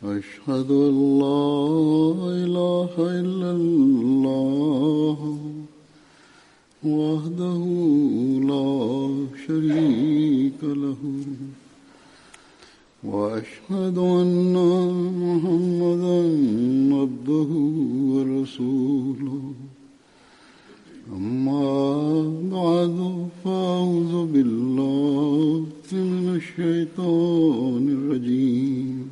أشهد أن لا إله إلا الله وحده لا شريك له وأشهد أن محمدا عبده ورسوله أما بعد فأعوذ بالله من الشيطان الرجيم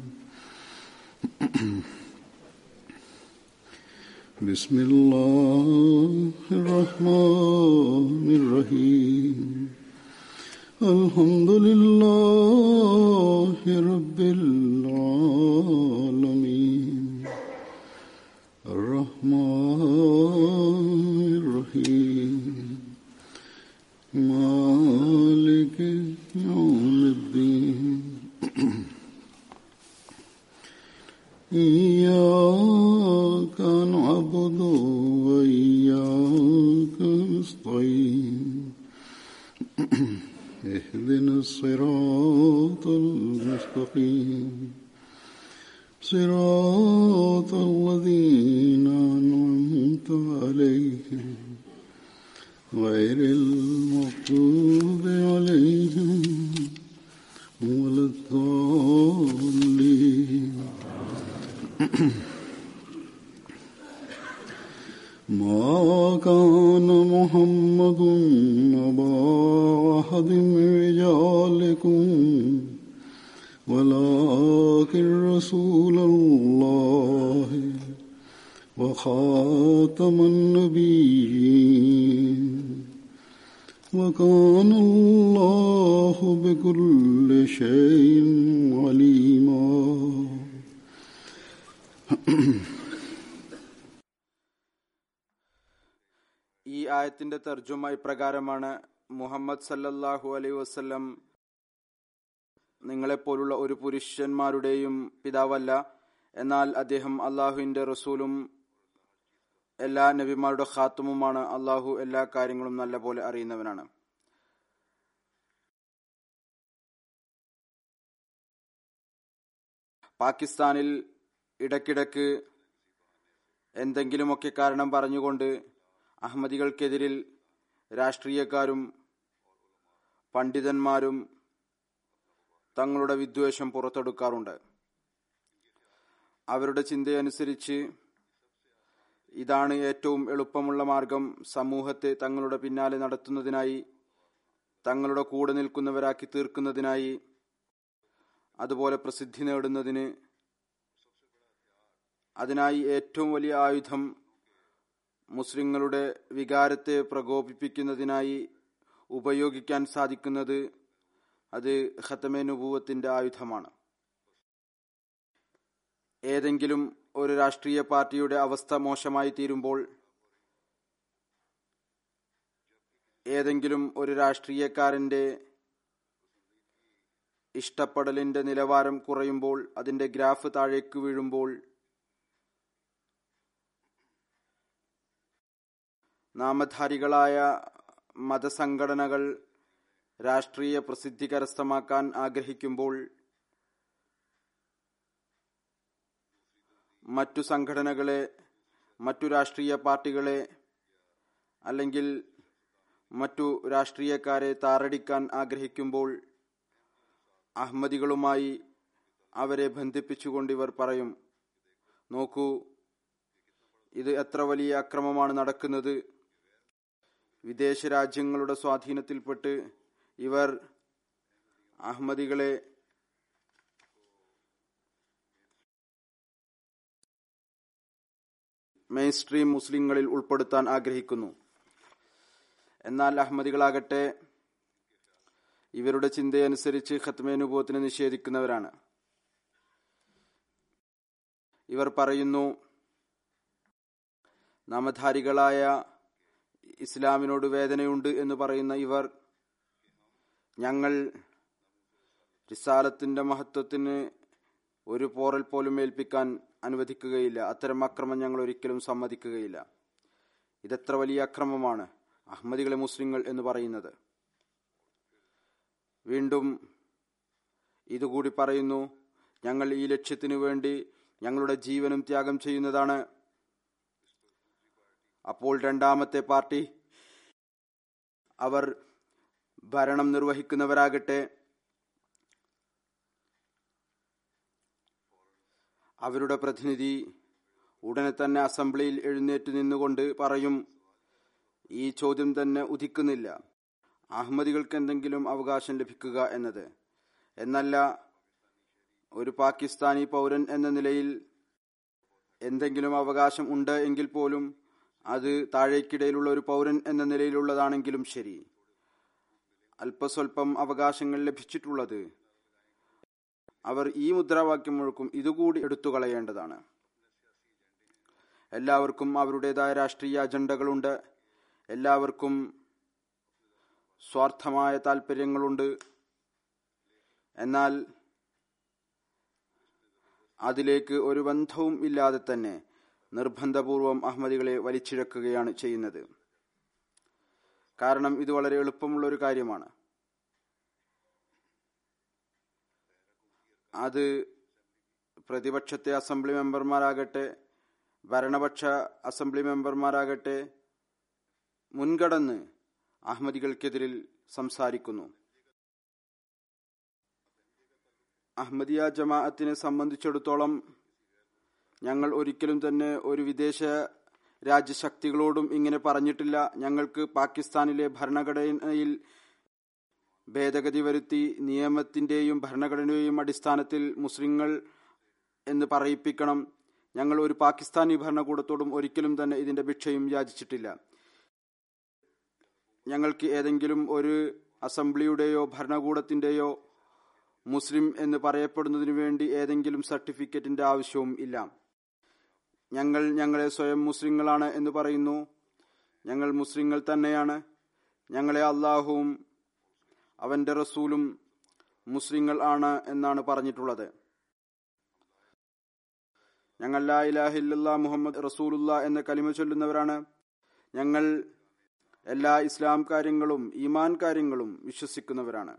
بسم الله الرحمن الرحيم الحمد لله رب العالمين الرحمن الرحيم مالك يوم الدين إياك نعبد وإياك نستعين اهدنا الصراط المستقيم صراط الذين أنعمت عليهم غير المغضوب عليهم ولا الضالين ما كان محمد أبا أحد من رجالكم ولكن رسول الله وخاتم النبيين وكان الله بكل شيء عليما ഈ ആയത്തിന്റെ തർജ്ജമ ഇപ്രകാരമാണ് മുഹമ്മദ് സല്ലല്ലാഹു അലൈ വസ്ല്ലം നിങ്ങളെപ്പോലുള്ള ഒരു പുരുഷന്മാരുടെയും പിതാവല്ല എന്നാൽ അദ്ദേഹം അള്ളാഹുവിന്റെ റസൂലും എല്ലാ നബിമാരുടെ ഖാത്തുമുമാണ് അള്ളാഹു എല്ലാ കാര്യങ്ങളും നല്ലപോലെ അറിയുന്നവനാണ് പാകിസ്ഥാനിൽ ഇടയ്ക്കിടയ്ക്ക് എന്തെങ്കിലുമൊക്കെ കാരണം പറഞ്ഞുകൊണ്ട് അഹമ്മദികൾക്കെതിരിൽ രാഷ്ട്രീയക്കാരും പണ്ഡിതന്മാരും തങ്ങളുടെ വിദ്വേഷം പുറത്തെടുക്കാറുണ്ട് അവരുടെ ചിന്തയനുസരിച്ച് ഇതാണ് ഏറ്റവും എളുപ്പമുള്ള മാർഗം സമൂഹത്തെ തങ്ങളുടെ പിന്നാലെ നടത്തുന്നതിനായി തങ്ങളുടെ കൂടെ നിൽക്കുന്നവരാക്കി തീർക്കുന്നതിനായി അതുപോലെ പ്രസിദ്ധി നേടുന്നതിന് അതിനായി ഏറ്റവും വലിയ ആയുധം മുസ്ലിങ്ങളുടെ വികാരത്തെ പ്രകോപിപ്പിക്കുന്നതിനായി ഉപയോഗിക്കാൻ സാധിക്കുന്നത് അത് ഖത്തമെ നുപൂവത്തിന്റെ ആയുധമാണ് ഏതെങ്കിലും ഒരു രാഷ്ട്രീയ പാർട്ടിയുടെ അവസ്ഥ മോശമായി തീരുമ്പോൾ ഏതെങ്കിലും ഒരു രാഷ്ട്രീയക്കാരന്റെ ഇഷ്ടപ്പെടലിന്റെ നിലവാരം കുറയുമ്പോൾ അതിന്റെ ഗ്രാഫ് താഴേക്ക് വീഴുമ്പോൾ നാമധാരികളായ മതസംഘടനകൾ രാഷ്ട്രീയ പ്രസിദ്ധി കരസ്ഥമാക്കാൻ ആഗ്രഹിക്കുമ്പോൾ മറ്റു സംഘടനകളെ മറ്റു രാഷ്ട്രീയ പാർട്ടികളെ അല്ലെങ്കിൽ മറ്റു രാഷ്ട്രീയക്കാരെ താറടിക്കാൻ ആഗ്രഹിക്കുമ്പോൾ അഹമ്മദികളുമായി അവരെ ബന്ധിപ്പിച്ചുകൊണ്ട് ഇവർ പറയും നോക്കൂ ഇത് എത്ര വലിയ അക്രമമാണ് നടക്കുന്നത് വിദേശ രാജ്യങ്ങളുടെ സ്വാധീനത്തിൽപ്പെട്ട് ഇവർ അഹമ്മദികളെ മെയിൻ സ്ട്രീം മുസ്ലിങ്ങളിൽ ഉൾപ്പെടുത്താൻ ആഗ്രഹിക്കുന്നു എന്നാൽ അഹമ്മദികളാകട്ടെ ഇവരുടെ ചിന്തയനുസരിച്ച് ഖത്മേനുഭവത്തിന് നിഷേധിക്കുന്നവരാണ് ഇവർ പറയുന്നു നാമധാരികളായ ഇസ്ലാമിനോട് വേദനയുണ്ട് എന്ന് പറയുന്ന ഇവർ ഞങ്ങൾ റിസാലത്തിന്റെ മഹത്വത്തിന് ഒരു പോറൽ പോലും ഏൽപ്പിക്കാൻ അനുവദിക്കുകയില്ല അത്തരം അക്രമം ഞങ്ങൾ ഒരിക്കലും സമ്മതിക്കുകയില്ല ഇതെത്ര വലിയ അക്രമമാണ് അഹമ്മദികളെ മുസ്ലിങ്ങൾ എന്ന് പറയുന്നത് വീണ്ടും ഇതുകൂടി പറയുന്നു ഞങ്ങൾ ഈ ലക്ഷ്യത്തിനു വേണ്ടി ഞങ്ങളുടെ ജീവനും ത്യാഗം ചെയ്യുന്നതാണ് അപ്പോൾ രണ്ടാമത്തെ പാർട്ടി അവർ ഭരണം നിർവഹിക്കുന്നവരാകട്ടെ അവരുടെ പ്രതിനിധി ഉടനെ തന്നെ അസംബ്ലിയിൽ എഴുന്നേറ്റ് നിന്നുകൊണ്ട് പറയും ഈ ചോദ്യം തന്നെ ഉദിക്കുന്നില്ല അഹമ്മദികൾക്ക് എന്തെങ്കിലും അവകാശം ലഭിക്കുക എന്നത് എന്നല്ല ഒരു പാകിസ്ഥാനി പൗരൻ എന്ന നിലയിൽ എന്തെങ്കിലും അവകാശം ഉണ്ട് എങ്കിൽ പോലും അത് താഴേക്കിടയിലുള്ള ഒരു പൗരൻ എന്ന നിലയിലുള്ളതാണെങ്കിലും ശരി അല്പസ്വല്പം അവകാശങ്ങൾ ലഭിച്ചിട്ടുള്ളത് അവർ ഈ മുദ്രാവാക്യം മുഴക്കും ഇതുകൂടി എടുത്തു കളയേണ്ടതാണ് എല്ലാവർക്കും അവരുടേതായ രാഷ്ട്രീയ അജണ്ടകളുണ്ട് എല്ലാവർക്കും സ്വാർത്ഥമായ താല്പര്യങ്ങളുണ്ട് എന്നാൽ അതിലേക്ക് ഒരു ബന്ധവും ഇല്ലാതെ തന്നെ നിർബന്ധപൂർവം അഹമ്മദികളെ വലിച്ചിഴക്കുകയാണ് ചെയ്യുന്നത് കാരണം ഇത് വളരെ എളുപ്പമുള്ള ഒരു കാര്യമാണ് അത് പ്രതിപക്ഷത്തെ അസംബ്ലി മെമ്പർമാരാകട്ടെ ഭരണപക്ഷ അസംബ്ലി മെമ്പർമാരാകട്ടെ മുൻകടന്ന് അഹമ്മദികൾക്കെതിരിൽ സംസാരിക്കുന്നു അഹമ്മദിയ ജമാഅത്തിനെ സംബന്ധിച്ചിടത്തോളം ഞങ്ങൾ ഒരിക്കലും തന്നെ ഒരു വിദേശ രാജ്യശക്തികളോടും ഇങ്ങനെ പറഞ്ഞിട്ടില്ല ഞങ്ങൾക്ക് പാകിസ്ഥാനിലെ ഭരണഘടനയിൽ ഭേദഗതി വരുത്തി നിയമത്തിന്റെയും ഭരണഘടനയുടെയും അടിസ്ഥാനത്തിൽ മുസ്ലിങ്ങൾ എന്ന് പറയിപ്പിക്കണം ഞങ്ങൾ ഒരു പാകിസ്ഥാനി ഭരണകൂടത്തോടും ഒരിക്കലും തന്നെ ഇതിന്റെ ഭിക്ഷയും യാചിച്ചിട്ടില്ല ഞങ്ങൾക്ക് ഏതെങ്കിലും ഒരു അസംബ്ലിയുടെയോ ഭരണകൂടത്തിന്റെയോ മുസ്ലിം എന്ന് പറയപ്പെടുന്നതിനു വേണ്ടി ഏതെങ്കിലും സർട്ടിഫിക്കറ്റിന്റെ ആവശ്യവും ഇല്ല ഞങ്ങൾ ഞങ്ങളെ സ്വയം മുസ്ലിങ്ങളാണ് എന്ന് പറയുന്നു ഞങ്ങൾ മുസ്ലിങ്ങൾ തന്നെയാണ് ഞങ്ങളെ അള്ളാഹുവും അവന്റെ റസൂലും മുസ്ലിങ്ങൾ ആണ് എന്നാണ് പറഞ്ഞിട്ടുള്ളത് ഞങ്ങൾ ലാ ഇലാഹില്ല മുഹമ്മദ് റസൂലുള്ള എന്ന കലിമ ചൊല്ലുന്നവരാണ് ഞങ്ങൾ എല്ലാ ഇസ്ലാം കാര്യങ്ങളും ഈമാൻ കാര്യങ്ങളും വിശ്വസിക്കുന്നവരാണ്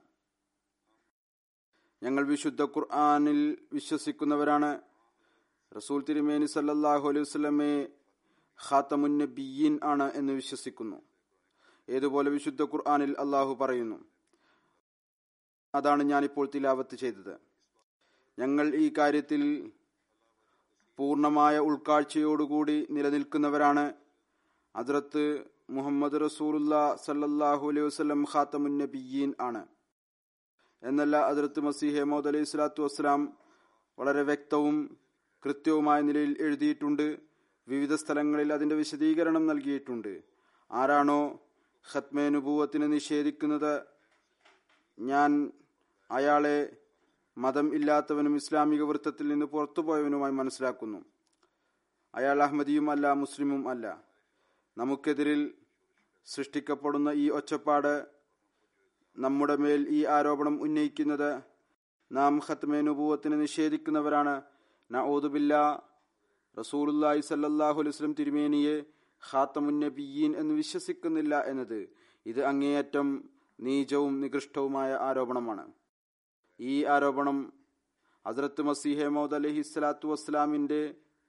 ഞങ്ങൾ വിശുദ്ധ ഖുർആാനിൽ വിശ്വസിക്കുന്നവരാണ് റസൂൽ തിരുമേനി സല്ലാഹു അലൈഹി വസ്ലമെ ഖാത്തമുൻ നബിയീൻ ആണ് എന്ന് വിശ്വസിക്കുന്നു ഏതുപോലെ വിശുദ്ധ ഖുർആാനിൽ അള്ളാഹു പറയുന്നു അതാണ് ഞാനിപ്പോൾ തിലാവത്ത് ചെയ്തത് ഞങ്ങൾ ഈ കാര്യത്തിൽ പൂർണമായ ഉൾക്കാഴ്ചയോടുകൂടി നിലനിൽക്കുന്നവരാണ് അതിർത്ത് മുഹമ്മദ് റസൂലുള്ള സല്ലല്ലാഹു അലൈഹി വസ്ലം ഖാത്തമുൻ നബിയീൻ ആണ് എന്നല്ല അതിർത്ത് മസീഹ് മോദ് അലൈഹി സ്വലാത്തു വസ്സലാം വളരെ വ്യക്തവും കൃത്യവുമായ നിലയിൽ എഴുതിയിട്ടുണ്ട് വിവിധ സ്ഥലങ്ങളിൽ അതിന്റെ വിശദീകരണം നൽകിയിട്ടുണ്ട് ആരാണോ ഖത്മേ നുബൂവത്തിനെ നിഷേധിക്കുന്നത് ഞാൻ അയാളെ മതം ഇല്ലാത്തവനും ഇസ്ലാമിക വൃത്തത്തിൽ നിന്ന് പുറത്തുപോയവനുമായി മനസ്സിലാക്കുന്നു അയാൾ അഹമ്മദിയും അല്ല മുസ്ലിമും അല്ല നമുക്കെതിരിൽ സൃഷ്ടിക്കപ്പെടുന്ന ഈ ഒച്ചപ്പാട് നമ്മുടെ മേൽ ഈ ആരോപണം ഉന്നയിക്കുന്നത് നാം ഖത്മേ നുബൂവത്തിനെ നിഷേധിക്കുന്നവരാണ് നഊദുബില്ല റസൂലുല്ലാഹി സല്ലല്ലാഹു അലൈഹി വസല്ലം തിരുമേനിയെ ഖാത്തമുൻ നബിയീൻ എന്ന് വിശ്വസിക്കുന്നില്ല എന്നത് ഇത് അങ്ങേയറ്റം നീചവും നികൃഷ്ടവുമായ ആരോപണമാണ് ഈ ആരോപണം ഹസ്രത്ത് മസീഹെ മൗദ് അലഹി സ്വലാത്തു വസ്സലാമിന്റെ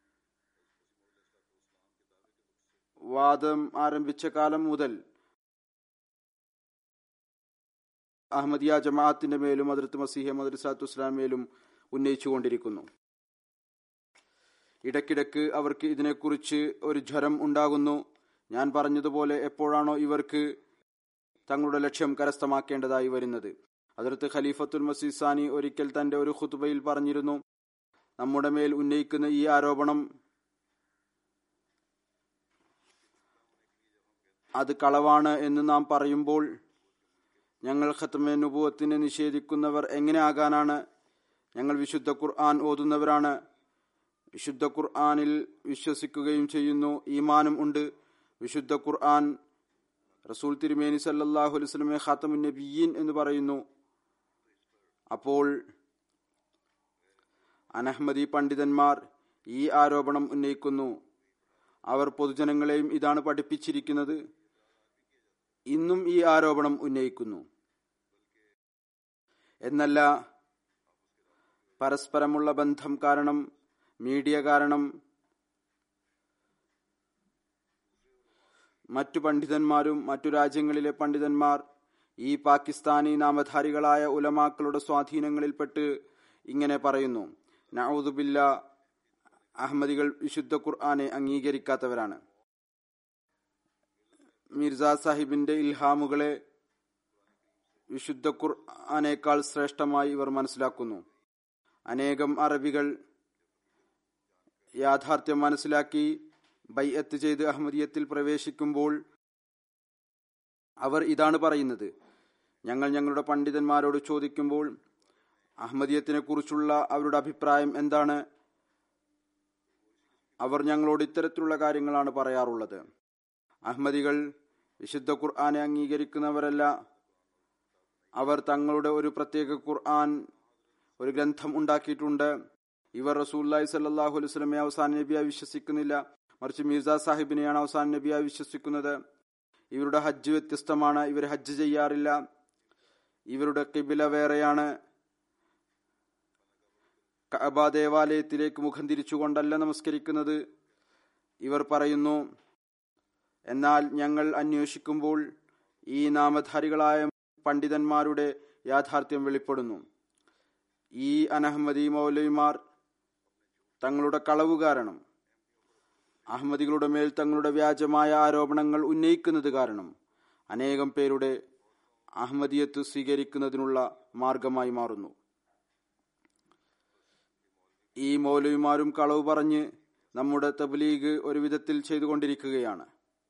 വാദം ആരംഭിച്ച കാലം മുതൽ അഹമ്മദിയ ജമാഅത്തിന്റെ മേലും ഹദ്രത്ത് മസീഹ മദ് സ്വലാത്തു വസ്സലാമേലും ഉന്നയിച്ചുകൊണ്ടിരിക്കുന്നു ഇടയ്ക്കിടയ്ക്ക് അവർക്ക് ഇതിനെക്കുറിച്ച് ഒരു ജ്വരം ഉണ്ടാകുന്നു ഞാൻ പറഞ്ഞതുപോലെ എപ്പോഴാണോ ഇവർക്ക് തങ്ങളുടെ ലക്ഷ്യം കരസ്ഥമാക്കേണ്ടതായി വരുന്നത് അതിർത്ത് ഖലീഫത്തുൽ മസീസാനി ഒരിക്കൽ തന്റെ ഒരു ഖുതുബയിൽ പറഞ്ഞിരുന്നു നമ്മുടെ മേൽ ഉന്നയിക്കുന്ന ഈ ആരോപണം അത് കളവാണ് എന്ന് നാം പറയുമ്പോൾ ഞങ്ങൾ ഖത്മെ നുബുവത്തിനെ നിഷേധിക്കുന്നവർ എങ്ങനെ ആകാനാണ് ഞങ്ങൾ വിശുദ്ധ ഖുർആൻ ഓതുന്നവരാണ് വിശുദ്ധ ഖുർആനിൽ വിശ്വസിക്കുകയും ചെയ്യുന്നു ഈമാനും ഉണ്ട് വിശുദ്ധ ഖുർആൻ റസൂൽ തിരുമേനി സല്ലാഹു അലൈസ്ലമെ ഖാത്തമുൻ നബിയീൻ എന്ന് പറയുന്നു അപ്പോൾ അനഹമ്മദി പണ്ഡിതന്മാർ ഈ ആരോപണം ഉന്നയിക്കുന്നു അവർ പൊതുജനങ്ങളെയും ഇതാണ് പഠിപ്പിച്ചിരിക്കുന്നത് ഇന്നും ഈ ആരോപണം ഉന്നയിക്കുന്നു എന്നല്ല പരസ്പരമുള്ള ബന്ധം കാരണം മീഡിയ കാരണം മറ്റു പണ്ഡിതന്മാരും മറ്റു രാജ്യങ്ങളിലെ പണ്ഡിതന്മാർ ഈ പാകിസ്ഥാനി നാമധാരികളായ ഉലമാക്കളുടെ സ്വാധീനങ്ങളിൽപ്പെട്ട് ഇങ്ങനെ പറയുന്നു നൌദുബില്ല അഹമ്മദികൾ വിശുദ്ധ ഖുർആനെ അംഗീകരിക്കാത്തവരാണ് മിർസ സാഹിബിന്റെ ഇൽഹാമുകളെ വിശുദ്ധ ഖുർആനേക്കാൾ ശ്രേഷ്ഠമായി ഇവർ മനസ്സിലാക്കുന്നു അനേകം അറബികൾ യാഥാർത്ഥ്യം മനസ്സിലാക്കി ബൈഅത്ത് ചെയ്ത് അഹമ്മദിയത്തിൽ പ്രവേശിക്കുമ്പോൾ അവർ ഇതാണ് പറയുന്നത് ഞങ്ങൾ ഞങ്ങളുടെ പണ്ഡിതന്മാരോട് ചോദിക്കുമ്പോൾ അഹമ്മദിയത്തിനെ കുറിച്ചുള്ള അവരുടെ അഭിപ്രായം എന്താണ് അവർ ഞങ്ങളോട് ഇത്തരത്തിലുള്ള കാര്യങ്ങളാണ് പറയാറുള്ളത് അഹമ്മദികൾ വിശുദ്ധ ഖുർആനെ അംഗീകരിക്കുന്നവരല്ല അവർ തങ്ങളുടെ ഒരു പ്രത്യേക ഖുർആൻ ഒരു ഗ്രന്ഥം ഉണ്ടാക്കിയിട്ടുണ്ട് ഇവർ റസൂല്ലായി സല്ലാഹു അലൈഹി സ്വലമെ അവസാന നബിയായി വിശ്വസിക്കുന്നില്ല മറിച്ച് മിർസ സാഹിബിനെയാണ് അവസാന നബിയായി വിശ്വസിക്കുന്നത് ഇവരുടെ ഹജ്ജ് വ്യത്യസ്തമാണ് ഇവർ ഹജ്ജ് ചെയ്യാറില്ല ഇവരുടെ കിബില വേറെയാണ് കഅബ ദേവാലയത്തിലേക്ക് മുഖം തിരിച്ചുകൊണ്ടല്ല നമസ്കരിക്കുന്നത് ഇവർ പറയുന്നു എന്നാൽ ഞങ്ങൾ അന്വേഷിക്കുമ്പോൾ ഈ നാമധാരികളായ പണ്ഡിതന്മാരുടെ യാഥാർത്ഥ്യം വെളിപ്പെടുന്നു ഈ അനഹമ്മദി മൗലവിമാർ തങ്ങളുടെ കളവ് കാരണം അഹമ്മദികളുടെ മേൽ തങ്ങളുടെ വ്യാജമായ ആരോപണങ്ങൾ ഉന്നയിക്കുന്നത് കാരണം അനേകം പേരുടെ അഹമ്മദിയത്ത് സ്വീകരിക്കുന്നതിനുള്ള മാർഗമായി മാറുന്നു ഈ മൗലവിമാരും കളവ് പറഞ്ഞ് നമ്മുടെ തബ്ലീഗ് ഒരു വിധത്തിൽ ചെയ്തുകൊണ്ടിരിക്കുകയാണ്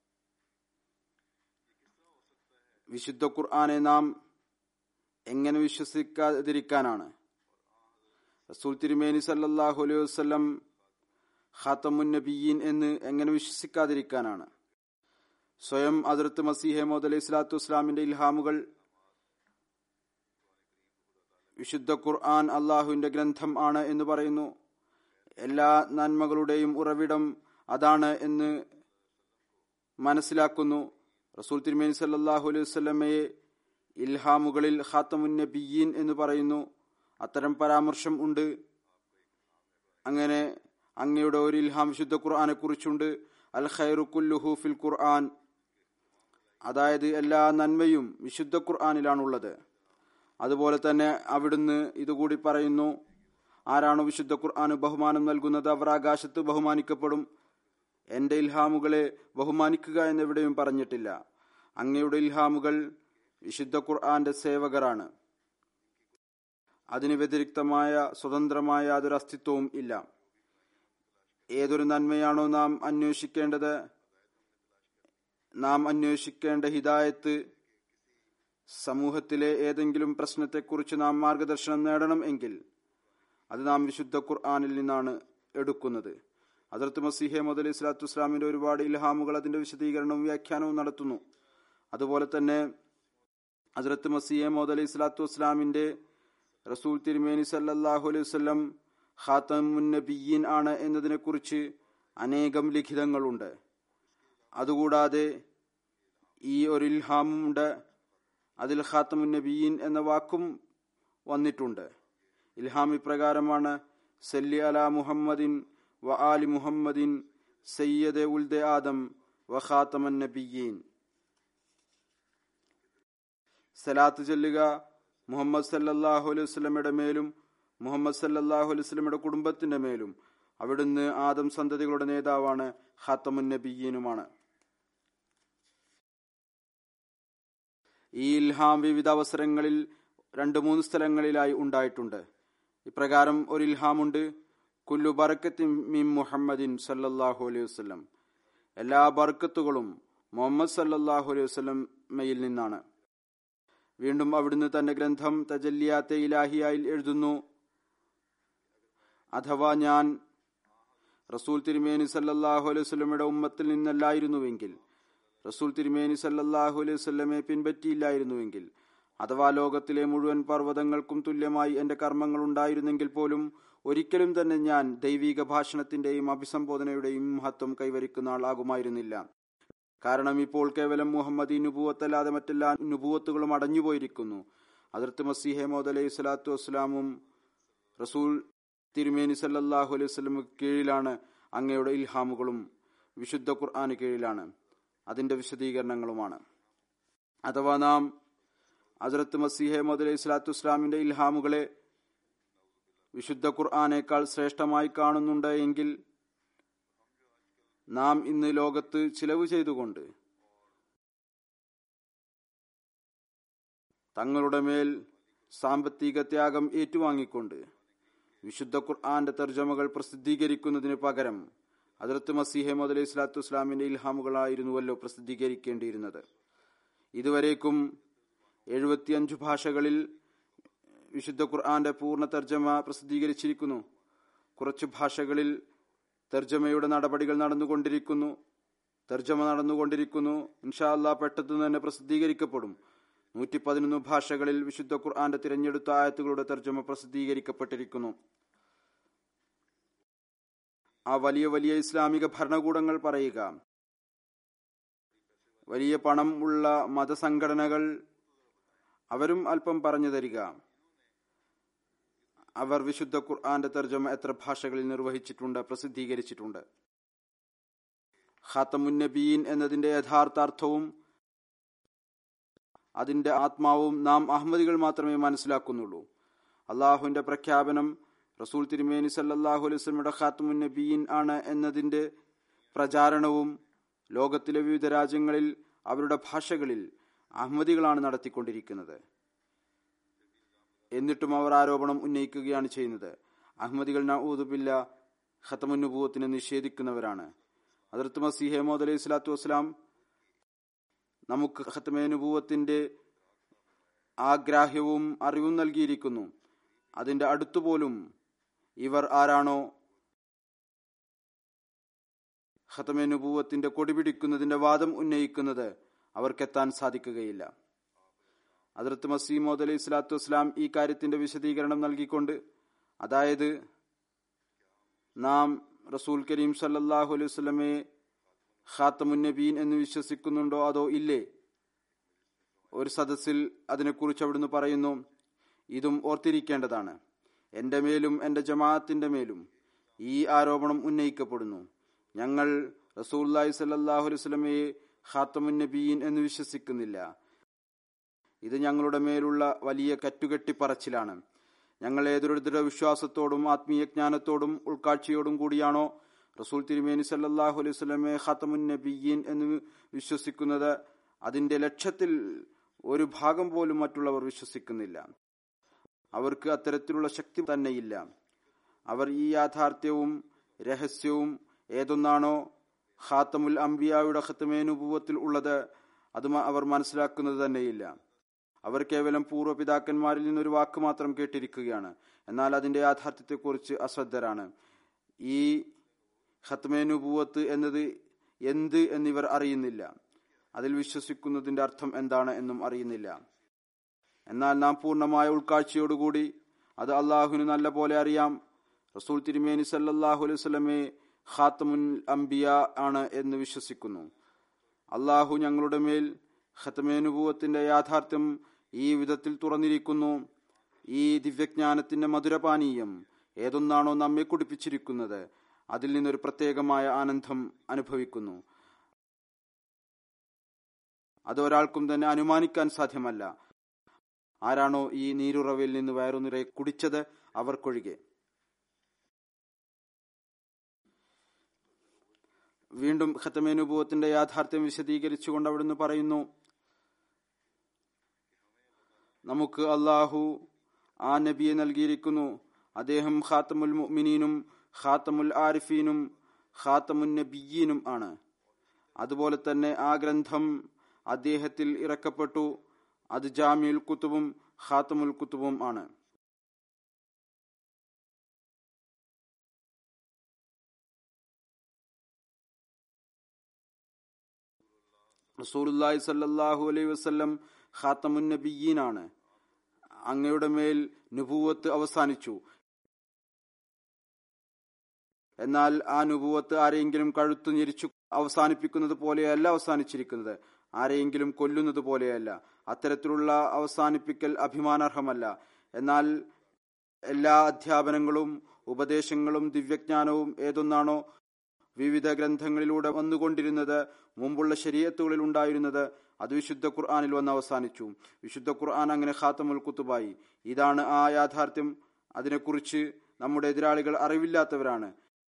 വിശുദ്ധ ഖുർആനെ നാം എങ്ങനെ വിശ്വസിക്കാതിരിക്കാനാണ് റസൂൽ തിരുമേനി സല്ലാഹു അലൈഹി വസ്ലം ഖാത്തമുൻ നബിയീൻ എന്ന് എങ്ങനെ വിശ്വസിക്കാതിരിക്കാനാണ് സ്വയം അതിർത്ത് മസീഹെ മോദ് അലൈഹി സ്വലാത്തു വസ്ലാമിന്റെ ഇൽഹാമുകൾ വിശുദ്ധ ഖുർആൻ അള്ളാഹുവിന്റെ ഗ്രന്ഥം ആണ് എന്ന് പറയുന്നു എല്ലാ നന്മകളുടെയും ഉറവിടം അതാണ് എന്ന് മനസ്സിലാക്കുന്നു റസൂൽ തിരുമേനി സല്ലാഹു അലൈഹി വസ്ലമയെ ഇൽഹാമുകളിൽ ഖാത്തമുൻ നബിയീൻ എന്ന് പറയുന്നു അത്തരം പരാമർശം ഉണ്ട് അങ്ങനെ അങ്ങയുടെ ഒരു ഇൽഹാം വിശുദ്ധ ഖുർആനെ കുറിച്ചുണ്ട് അൽ ഖൈറു കുല്ലുഹു ഫിൽ ഖുർആൻ അതായത് എല്ലാ നന്മയും വിശുദ്ധ ഖുർആനിലാണുള്ളത് അതുപോലെ തന്നെ അവിടുന്ന് ഇതുകൂടി പറയുന്നു ആരാണോ വിശുദ്ധ ഖുർആന് ബഹുമാനം നൽകുന്നത് അവർ ആകാശത്ത് ബഹുമാനിക്കപ്പെടും എന്റെ ഇൽഹാമുകളെ ബഹുമാനിക്കുക എന്നെവിടെയും പറഞ്ഞിട്ടില്ല അങ്ങയുടെ ഇൽഹാമുകൾ വിശുദ്ധ ഖുർആന്റെ സേവകരാണ് അതിന് വ്യതിരിക്തമായ സ്വതന്ത്രമായ യാതൊരു അസ്തിത്വവും ഇല്ല ഏതൊരു നന്മയാണോ നാം അന്വേഷിക്കേണ്ടത് നാം അന്വേഷിക്കേണ്ട ഹിദായത്ത് സമൂഹത്തിലെ ഏതെങ്കിലും പ്രശ്നത്തെക്കുറിച്ച് നാം മാർഗദർശനം നേടണം എങ്കിൽ അത് നാം വിശുദ്ധ ഖുർആാനിൽ നിന്നാണ് എടുക്കുന്നത് അതിർത്ത് മസീഹെ മുതൽ ഇസ്ലാത്തു ഇസ്ലാമിന്റെ ഒരുപാട് ഇൽഹാമുകൾ അതിന്റെ വിശദീകരണവും വ്യാഖ്യാനവും നടത്തുന്നു അതുപോലെ തന്നെ ഹസ്രത്ത് മസീഹെ മുതൽ ഇസ്ലാത്തു വസ്ലാമിന്റെ റസൂൽ തിരുമേനി സല്ലാഹു അലൈഹി വസ്ലം ഖാത്തമുൻ നബിയീൻ ആണ് എന്നതിനെക്കുറിച്ച് അനേകം ലിഖിതങ്ങളുണ്ട് അതുകൂടാതെ ഈ ഒരു ഇൽഹാമുണ്ട് അതിൽ ഖാത്തമുൻ നബിയീൻ എന്ന വാക്കും വന്നിട്ടുണ്ട് ഇൽഹാം ഇപ്രകാരമാണ് സല്ലി അല മുഹമ്മദിൻ വ ആലി മുഹമ്മദിൻ സയ്യദ് ഉൽദ ആദം വ ഖാത്തമൻ നബിയീൻ സലാത്ത് ചൊല്ലുക മുഹമ്മദ് സല്ലാഹു അലൈഹി വസ്ലമയുടെ മേലും മുഹമ്മദ് സല്ലാഹു അലൈഹി വസ്ലമയുടെ കുടുംബത്തിന്റെ മേലും അവിടുന്ന് ആദം സന്തതികളുടെ നേതാവാണ് ഖാത്തമുൻ നബിയീനുമാണ് ഈ ഇൽഹാം വിവിധ അവസരങ്ങളിൽ രണ്ട് മൂന്ന് സ്ഥലങ്ങളിലായി ഉണ്ടായിട്ടുണ്ട് ഇപ്രകാരം ഒരു ഇൽഹാമുണ്ട് കുല്ലു ബർക്കത്തി മിം മുഹമ്മദിൻ സല്ലല്ലാഹു അലൈഹി വസ്ലം എല്ലാ ബർക്കത്തുകളും മുഹമ്മദ് സല്ലല്ലാഹു അലൈഹി വസ്ലമയിൽ നിന്നാണ് വീണ്ടും അവിടുന്ന് തന്റെ ഗ്രന്ഥം തജല്ലിയാത്തെ ഇലാഹിയായിൽ എഴുതുന്നു അഥവാ ഞാൻ റസൂൽ തിരുമേനി സല്ലല്ലാഹു അലൈഹി വസ്ലമയുടെ ഉമ്മത്തിൽ നിന്നല്ലായിരുന്നുവെങ്കിൽ റസൂൽ തിരുമേനി സല്ലല്ലാഹു അലൈഹി വസ്ലമെ പിൻപറ്റിയില്ലായിരുന്നുവെങ്കിൽ അഥവാ ലോകത്തിലെ മുഴുവൻ പർവ്വതങ്ങൾക്കും തുല്യമായി എന്റെ കർമ്മങ്ങൾ ഉണ്ടായിരുന്നെങ്കിൽ പോലും ഒരിക്കലും തന്നെ ഞാൻ ദൈവിക ഭാഷണത്തിന്റെയും അഭിസംബോധനയുടെയും മഹത്വം കൈവരിക്കുന്ന ആളാകുമായിരുന്നില്ല കാരണം ഇപ്പോൾ കേവലം മുഹമ്മദ് നുപൂവത്തല്ലാതെ മറ്റെല്ലാ നുപൂവത്തുകളും അടഞ്ഞുപോയിരിക്കുന്നു അതിർത്ത് മസീഹെ മോദ് അലൈഹി സ്വലാത്തു വസ്സലാമും റസൂൽ തിരുമേനി സല്ലല്ലാഹു അലൈഹി വസല്ലം കീഴിലാണ് അങ്ങയുടെ ഇൽഹാമുകളും വിശുദ്ധ ഖുർആന് കീഴിലാണ് അതിന്റെ വിശദീകരണങ്ങളുമാണ് അഥവാ നാം ഹസ്രത്ത് മസീഹെ മുതൽ ഇസ്ലാത്തു ഇസ്ലാമിന്റെ ഇൽഹാമുകളെ വിശുദ്ധ ഖുർആാനേക്കാൾ ശ്രേഷ്ഠമായി കാണുന്നുണ്ട് എങ്കിൽ നാം ഇന്ന് ലോകത്ത് ചിലവ് ചെയ്തുകൊണ്ട് തങ്ങളുടെ മേൽ സാമ്പത്തിക ത്യാഗം ഏറ്റുവാങ്ങിക്കൊണ്ട് വിശുദ്ധ ഖുർആന്റെ തർജ്ജമകൾ പ്രസിദ്ധീകരിക്കുന്നതിന് പകരം അതിർത്ത് മസീഹെ മുതൽ ഇസ്ലാത്തു ഇസ്ലാമിന്റെ ഇൽഹാമുകളായിരുന്നുവല്ലോ പ്രസിദ്ധീകരിക്കേണ്ടിയിരുന്നത് ഇതുവരേക്കും എഴുപത്തിയഞ്ചു ഭാഷകളിൽ വിശുദ്ധ ഖുർആന്റെ പൂർണ്ണ തർജ്ജമ പ്രസിദ്ധീകരിച്ചിരിക്കുന്നു കുറച്ചു ഭാഷകളിൽ തർജ്ജമയുടെ നടപടികൾ നടന്നുകൊണ്ടിരിക്കുന്നു തർജ്ജമ നടന്നുകൊണ്ടിരിക്കുന്നു ഇൻഷാ അല്ലാ പെട്ടെന്ന് തന്നെ പ്രസിദ്ധീകരിക്കപ്പെടും നൂറ്റി പതിനൊന്ന് ഭാഷകളിൽ വിശുദ്ധ ഖുർആന്റെ തിരഞ്ഞെടുത്ത ആയത്തുകളുടെ തർജ്ജമ പ്രസിദ്ധീകരിക്കപ്പെട്ടിരിക്കുന്നു ആ വലിയ വലിയ ഇസ്ലാമിക ഭരണകൂടങ്ങൾ പറയുക വലിയ പണം ഉള്ള മതസംഘടനകൾ അവരും അല്പം പറഞ്ഞു തരിക അവർ വിശുദ്ധ ഖുർആന്റെ തർജ്ജമ എത്ര ഭാഷകളിൽ നിർവഹിച്ചിട്ടുണ്ട് പ്രസിദ്ധീകരിച്ചിട്ടുണ്ട് ഖാത്തമുന്നബീൻ എന്നതിന്റെ യഥാർത്ഥ അർത്ഥവും അതിന്റെ ആത്മാവും നാം അഹമ്മദികൾ മാത്രമേ മനസ്സിലാക്കുന്നുള്ളൂ അള്ളാഹുവിന്റെ പ്രഖ്യാപനം റസൂൽ തിരുമേനി സല്ലാഹു അലൈസ്മയുടെ ഖാത്തമുന്നബീൻ ആണ് എന്നതിന്റെ പ്രചാരണവും ലോകത്തിലെ വിവിധ രാജ്യങ്ങളിൽ അവരുടെ ഭാഷകളിൽ അഹമ്മദികളാണ് നടത്തിക്കൊണ്ടിരിക്കുന്നത് എന്നിട്ടും അവർ ആരോപണം ഉന്നയിക്കുകയാണ് ചെയ്യുന്നത് അഹമ്മദികൾ നഊദുബില്ല ഖത്തമുന്നുഭൂവത്തിനെ നിഷേധിക്കുന്നവരാണ് അതിർത്ത് മസീഹെ മോദ് അലൈഹി സ്വലാത്തു വസ്സലാം നമുക്ക് ഖത്തമേനുഭൂവത്തിന്റെ ആഗ്രാഹ്യവും അറിവും നൽകിയിരിക്കുന്നു അതിന്റെ അടുത്തുപോലും ഇവർ ആരാണോ ഖത്തമേനുഭൂവത്തിന്റെ കൊടിപിടിക്കുന്നതിന്റെ വാദം ഉന്നയിക്കുന്നത് അവർക്കെത്താൻ സാധിക്കുകയില്ല അതിർത്ത് മസീമോദ് അലൈഹി സ്വലാത്തു വസ്സലാം ഈ കാര്യത്തിന്റെ വിശദീകരണം നൽകിക്കൊണ്ട് അതായത് നാം റസൂൽ കരീം സല്ലാഹു അലൈഹി വസ്ലമെ ഖാത്തമുന്നബീൻ എന്ന് വിശ്വസിക്കുന്നുണ്ടോ അതോ ഇല്ലേ ഒരു സദസ്സിൽ അതിനെക്കുറിച്ച് അവിടുന്ന് പറയുന്നു ഇതും ഓർത്തിരിക്കേണ്ടതാണ് എന്റെ മേലും എന്റെ ജമാഅത്തിന്റെ മേലും ഈ ആരോപണം ഉന്നയിക്കപ്പെടുന്നു ഞങ്ങൾ റസൂല്ലായി സല്ലാഹു അലൈഹി സ്വലമയെ ഖാത്തമുന്നബീൻ എന്ന് വിശ്വസിക്കുന്നില്ല ഇത് ഞങ്ങളുടെ മേലുള്ള വലിയ കറ്റുകെട്ടിപ്പറച്ചിലാണ് ഞങ്ങൾ ഏതൊരു ദൃഢവിശ്വാസത്തോടും ആത്മീയ ജ്ഞാനത്തോടും ഉൾക്കാഴ്ചയോടും കൂടിയാണോ റസൂൽ തിരുമേനി സല്ലാഹു അലൈഹി സ്വലമെ ഖാത്തമുൻ നബിയീൻ എന്ന് വിശ്വസിക്കുന്നത് അതിന്റെ ലക്ഷ്യത്തിൽ ഒരു ഭാഗം പോലും മറ്റുള്ളവർ വിശ്വസിക്കുന്നില്ല അവർക്ക് അത്തരത്തിലുള്ള ശക്തി തന്നെയില്ല അവർ ഈ യാഥാർത്ഥ്യവും രഹസ്യവും ഏതൊന്നാണോ ഖാത്തമുൽ അംബിയായുടെ ഖത്തമേനുഭൂവത്തിൽ ഉള്ളത് അത് അവർ മനസ്സിലാക്കുന്നത് തന്നെയില്ല അവർ കേവലം പൂർവ്വപിതാക്കന്മാരിൽ നിന്നൊരു വാക്ക് മാത്രം കേട്ടിരിക്കുകയാണ് എന്നാൽ അതിന്റെ യാഥാർത്ഥ്യത്തെക്കുറിച്ച് അശ്രദ്ധരാണ് ഈ ഖത്മേനുഭൂവത്ത് എന്നത് എന്ത് എന്നിവർ അറിയുന്നില്ല അതിൽ വിശ്വസിക്കുന്നതിന്റെ അർത്ഥം എന്താണ് എന്നും അറിയുന്നില്ല എന്നാൽ നാം പൂർണ്ണമായ ഉൾക്കാഴ്ചയോടുകൂടി അത് അള്ളാഹുവിന് നല്ല പോലെ അറിയാം റസൂൽ തിരുമേനി സല്ലാഹു അലൈഹി സ്വലമെ ഖാത്തമുൻ അംബിയ ആണ് എന്ന് വിശ്വസിക്കുന്നു അള്ളാഹു ഞങ്ങളുടെ മേൽ ഖത്തമേനുഭൂവത്തിന്റെ യാഥാർത്ഥ്യം ഈ വിധത്തിൽ തുറന്നിരിക്കുന്നു ഈ ദിവ്യജ്ഞാനത്തിന്റെ മധുരപാനീയം ഏതൊന്നാണോ നമ്മെ കുടിപ്പിച്ചിരിക്കുന്നത് അതിൽ നിന്നൊരു പ്രത്യേകമായ ആനന്ദം അനുഭവിക്കുന്നു അത് ഒരാൾക്കും തന്നെ അനുമാനിക്കാൻ സാധ്യമല്ല ആരാണോ ഈ നീരുറവയിൽ നിന്ന് വയറുനിറെ കുടിച്ചത് അവർക്കൊഴികെ വീണ്ടും ഖത്തമേനുഭവത്തിന്റെ യാഥാർത്ഥ്യം വിശദീകരിച്ചുകൊണ്ട് അവിടുന്ന് പറയുന്നു നമുക്ക് അള്ളാഹു ആ നബിയെ നൽകിയിരിക്കുന്നു അദ്ദേഹം ഖാത്തമുൽ മുഅ്മിനീനും ഖാത്തമുൽ ആരിഫീനും ഖാത്തമുൻ നബിയീനും ആണ് അതുപോലെ തന്നെ ആ ഗ്രന്ഥം അദ്ദേഹത്തിൽ ഇറക്കപ്പെട്ടു അത് ജാമിയുൽ കുത്തുബും ഖാത്തമുൽ കുത്തുബും ആണ് റസൂലുല്ലാഹി സല്ലാഹു അലൈഹി വസ്ല്ലം ഖാത്തമുൻ നബിയീനാണ് അങ്ങയുടെ മേൽ നുപൂവത്ത് അവസാനിച്ചു എന്നാൽ ആ നുപൂവത്ത് ആരെയെങ്കിലും കഴുത്തു ഞെരിച്ചു അവസാനിപ്പിക്കുന്നത് പോലെയല്ല അവസാനിച്ചിരിക്കുന്നത് ആരെയെങ്കിലും കൊല്ലുന്നത് പോലെയല്ല അത്തരത്തിലുള്ള അവസാനിപ്പിക്കൽ അഭിമാനാർഹമല്ല എന്നാൽ എല്ലാ അധ്യാപനങ്ങളും ഉപദേശങ്ങളും ദിവ്യജ്ഞാനവും ഏതൊന്നാണോ വിവിധ ഗ്രന്ഥങ്ങളിലൂടെ വന്നുകൊണ്ടിരുന്നത് മുമ്പുള്ള ശരീരത്തുകളിൽ ഉണ്ടായിരുന്നത് അത് വിശുദ്ധ ഖുർആാനിൽ വന്ന് അവസാനിച്ചു വിശുദ്ധ ഖുർആൻ അങ്ങനെ ഖാത്തമുൽ കുത്തുബായി ഇതാണ് ആ യാഥാർത്ഥ്യം അതിനെക്കുറിച്ച് നമ്മുടെ എതിരാളികൾ അറിവില്ലാത്തവരാണ്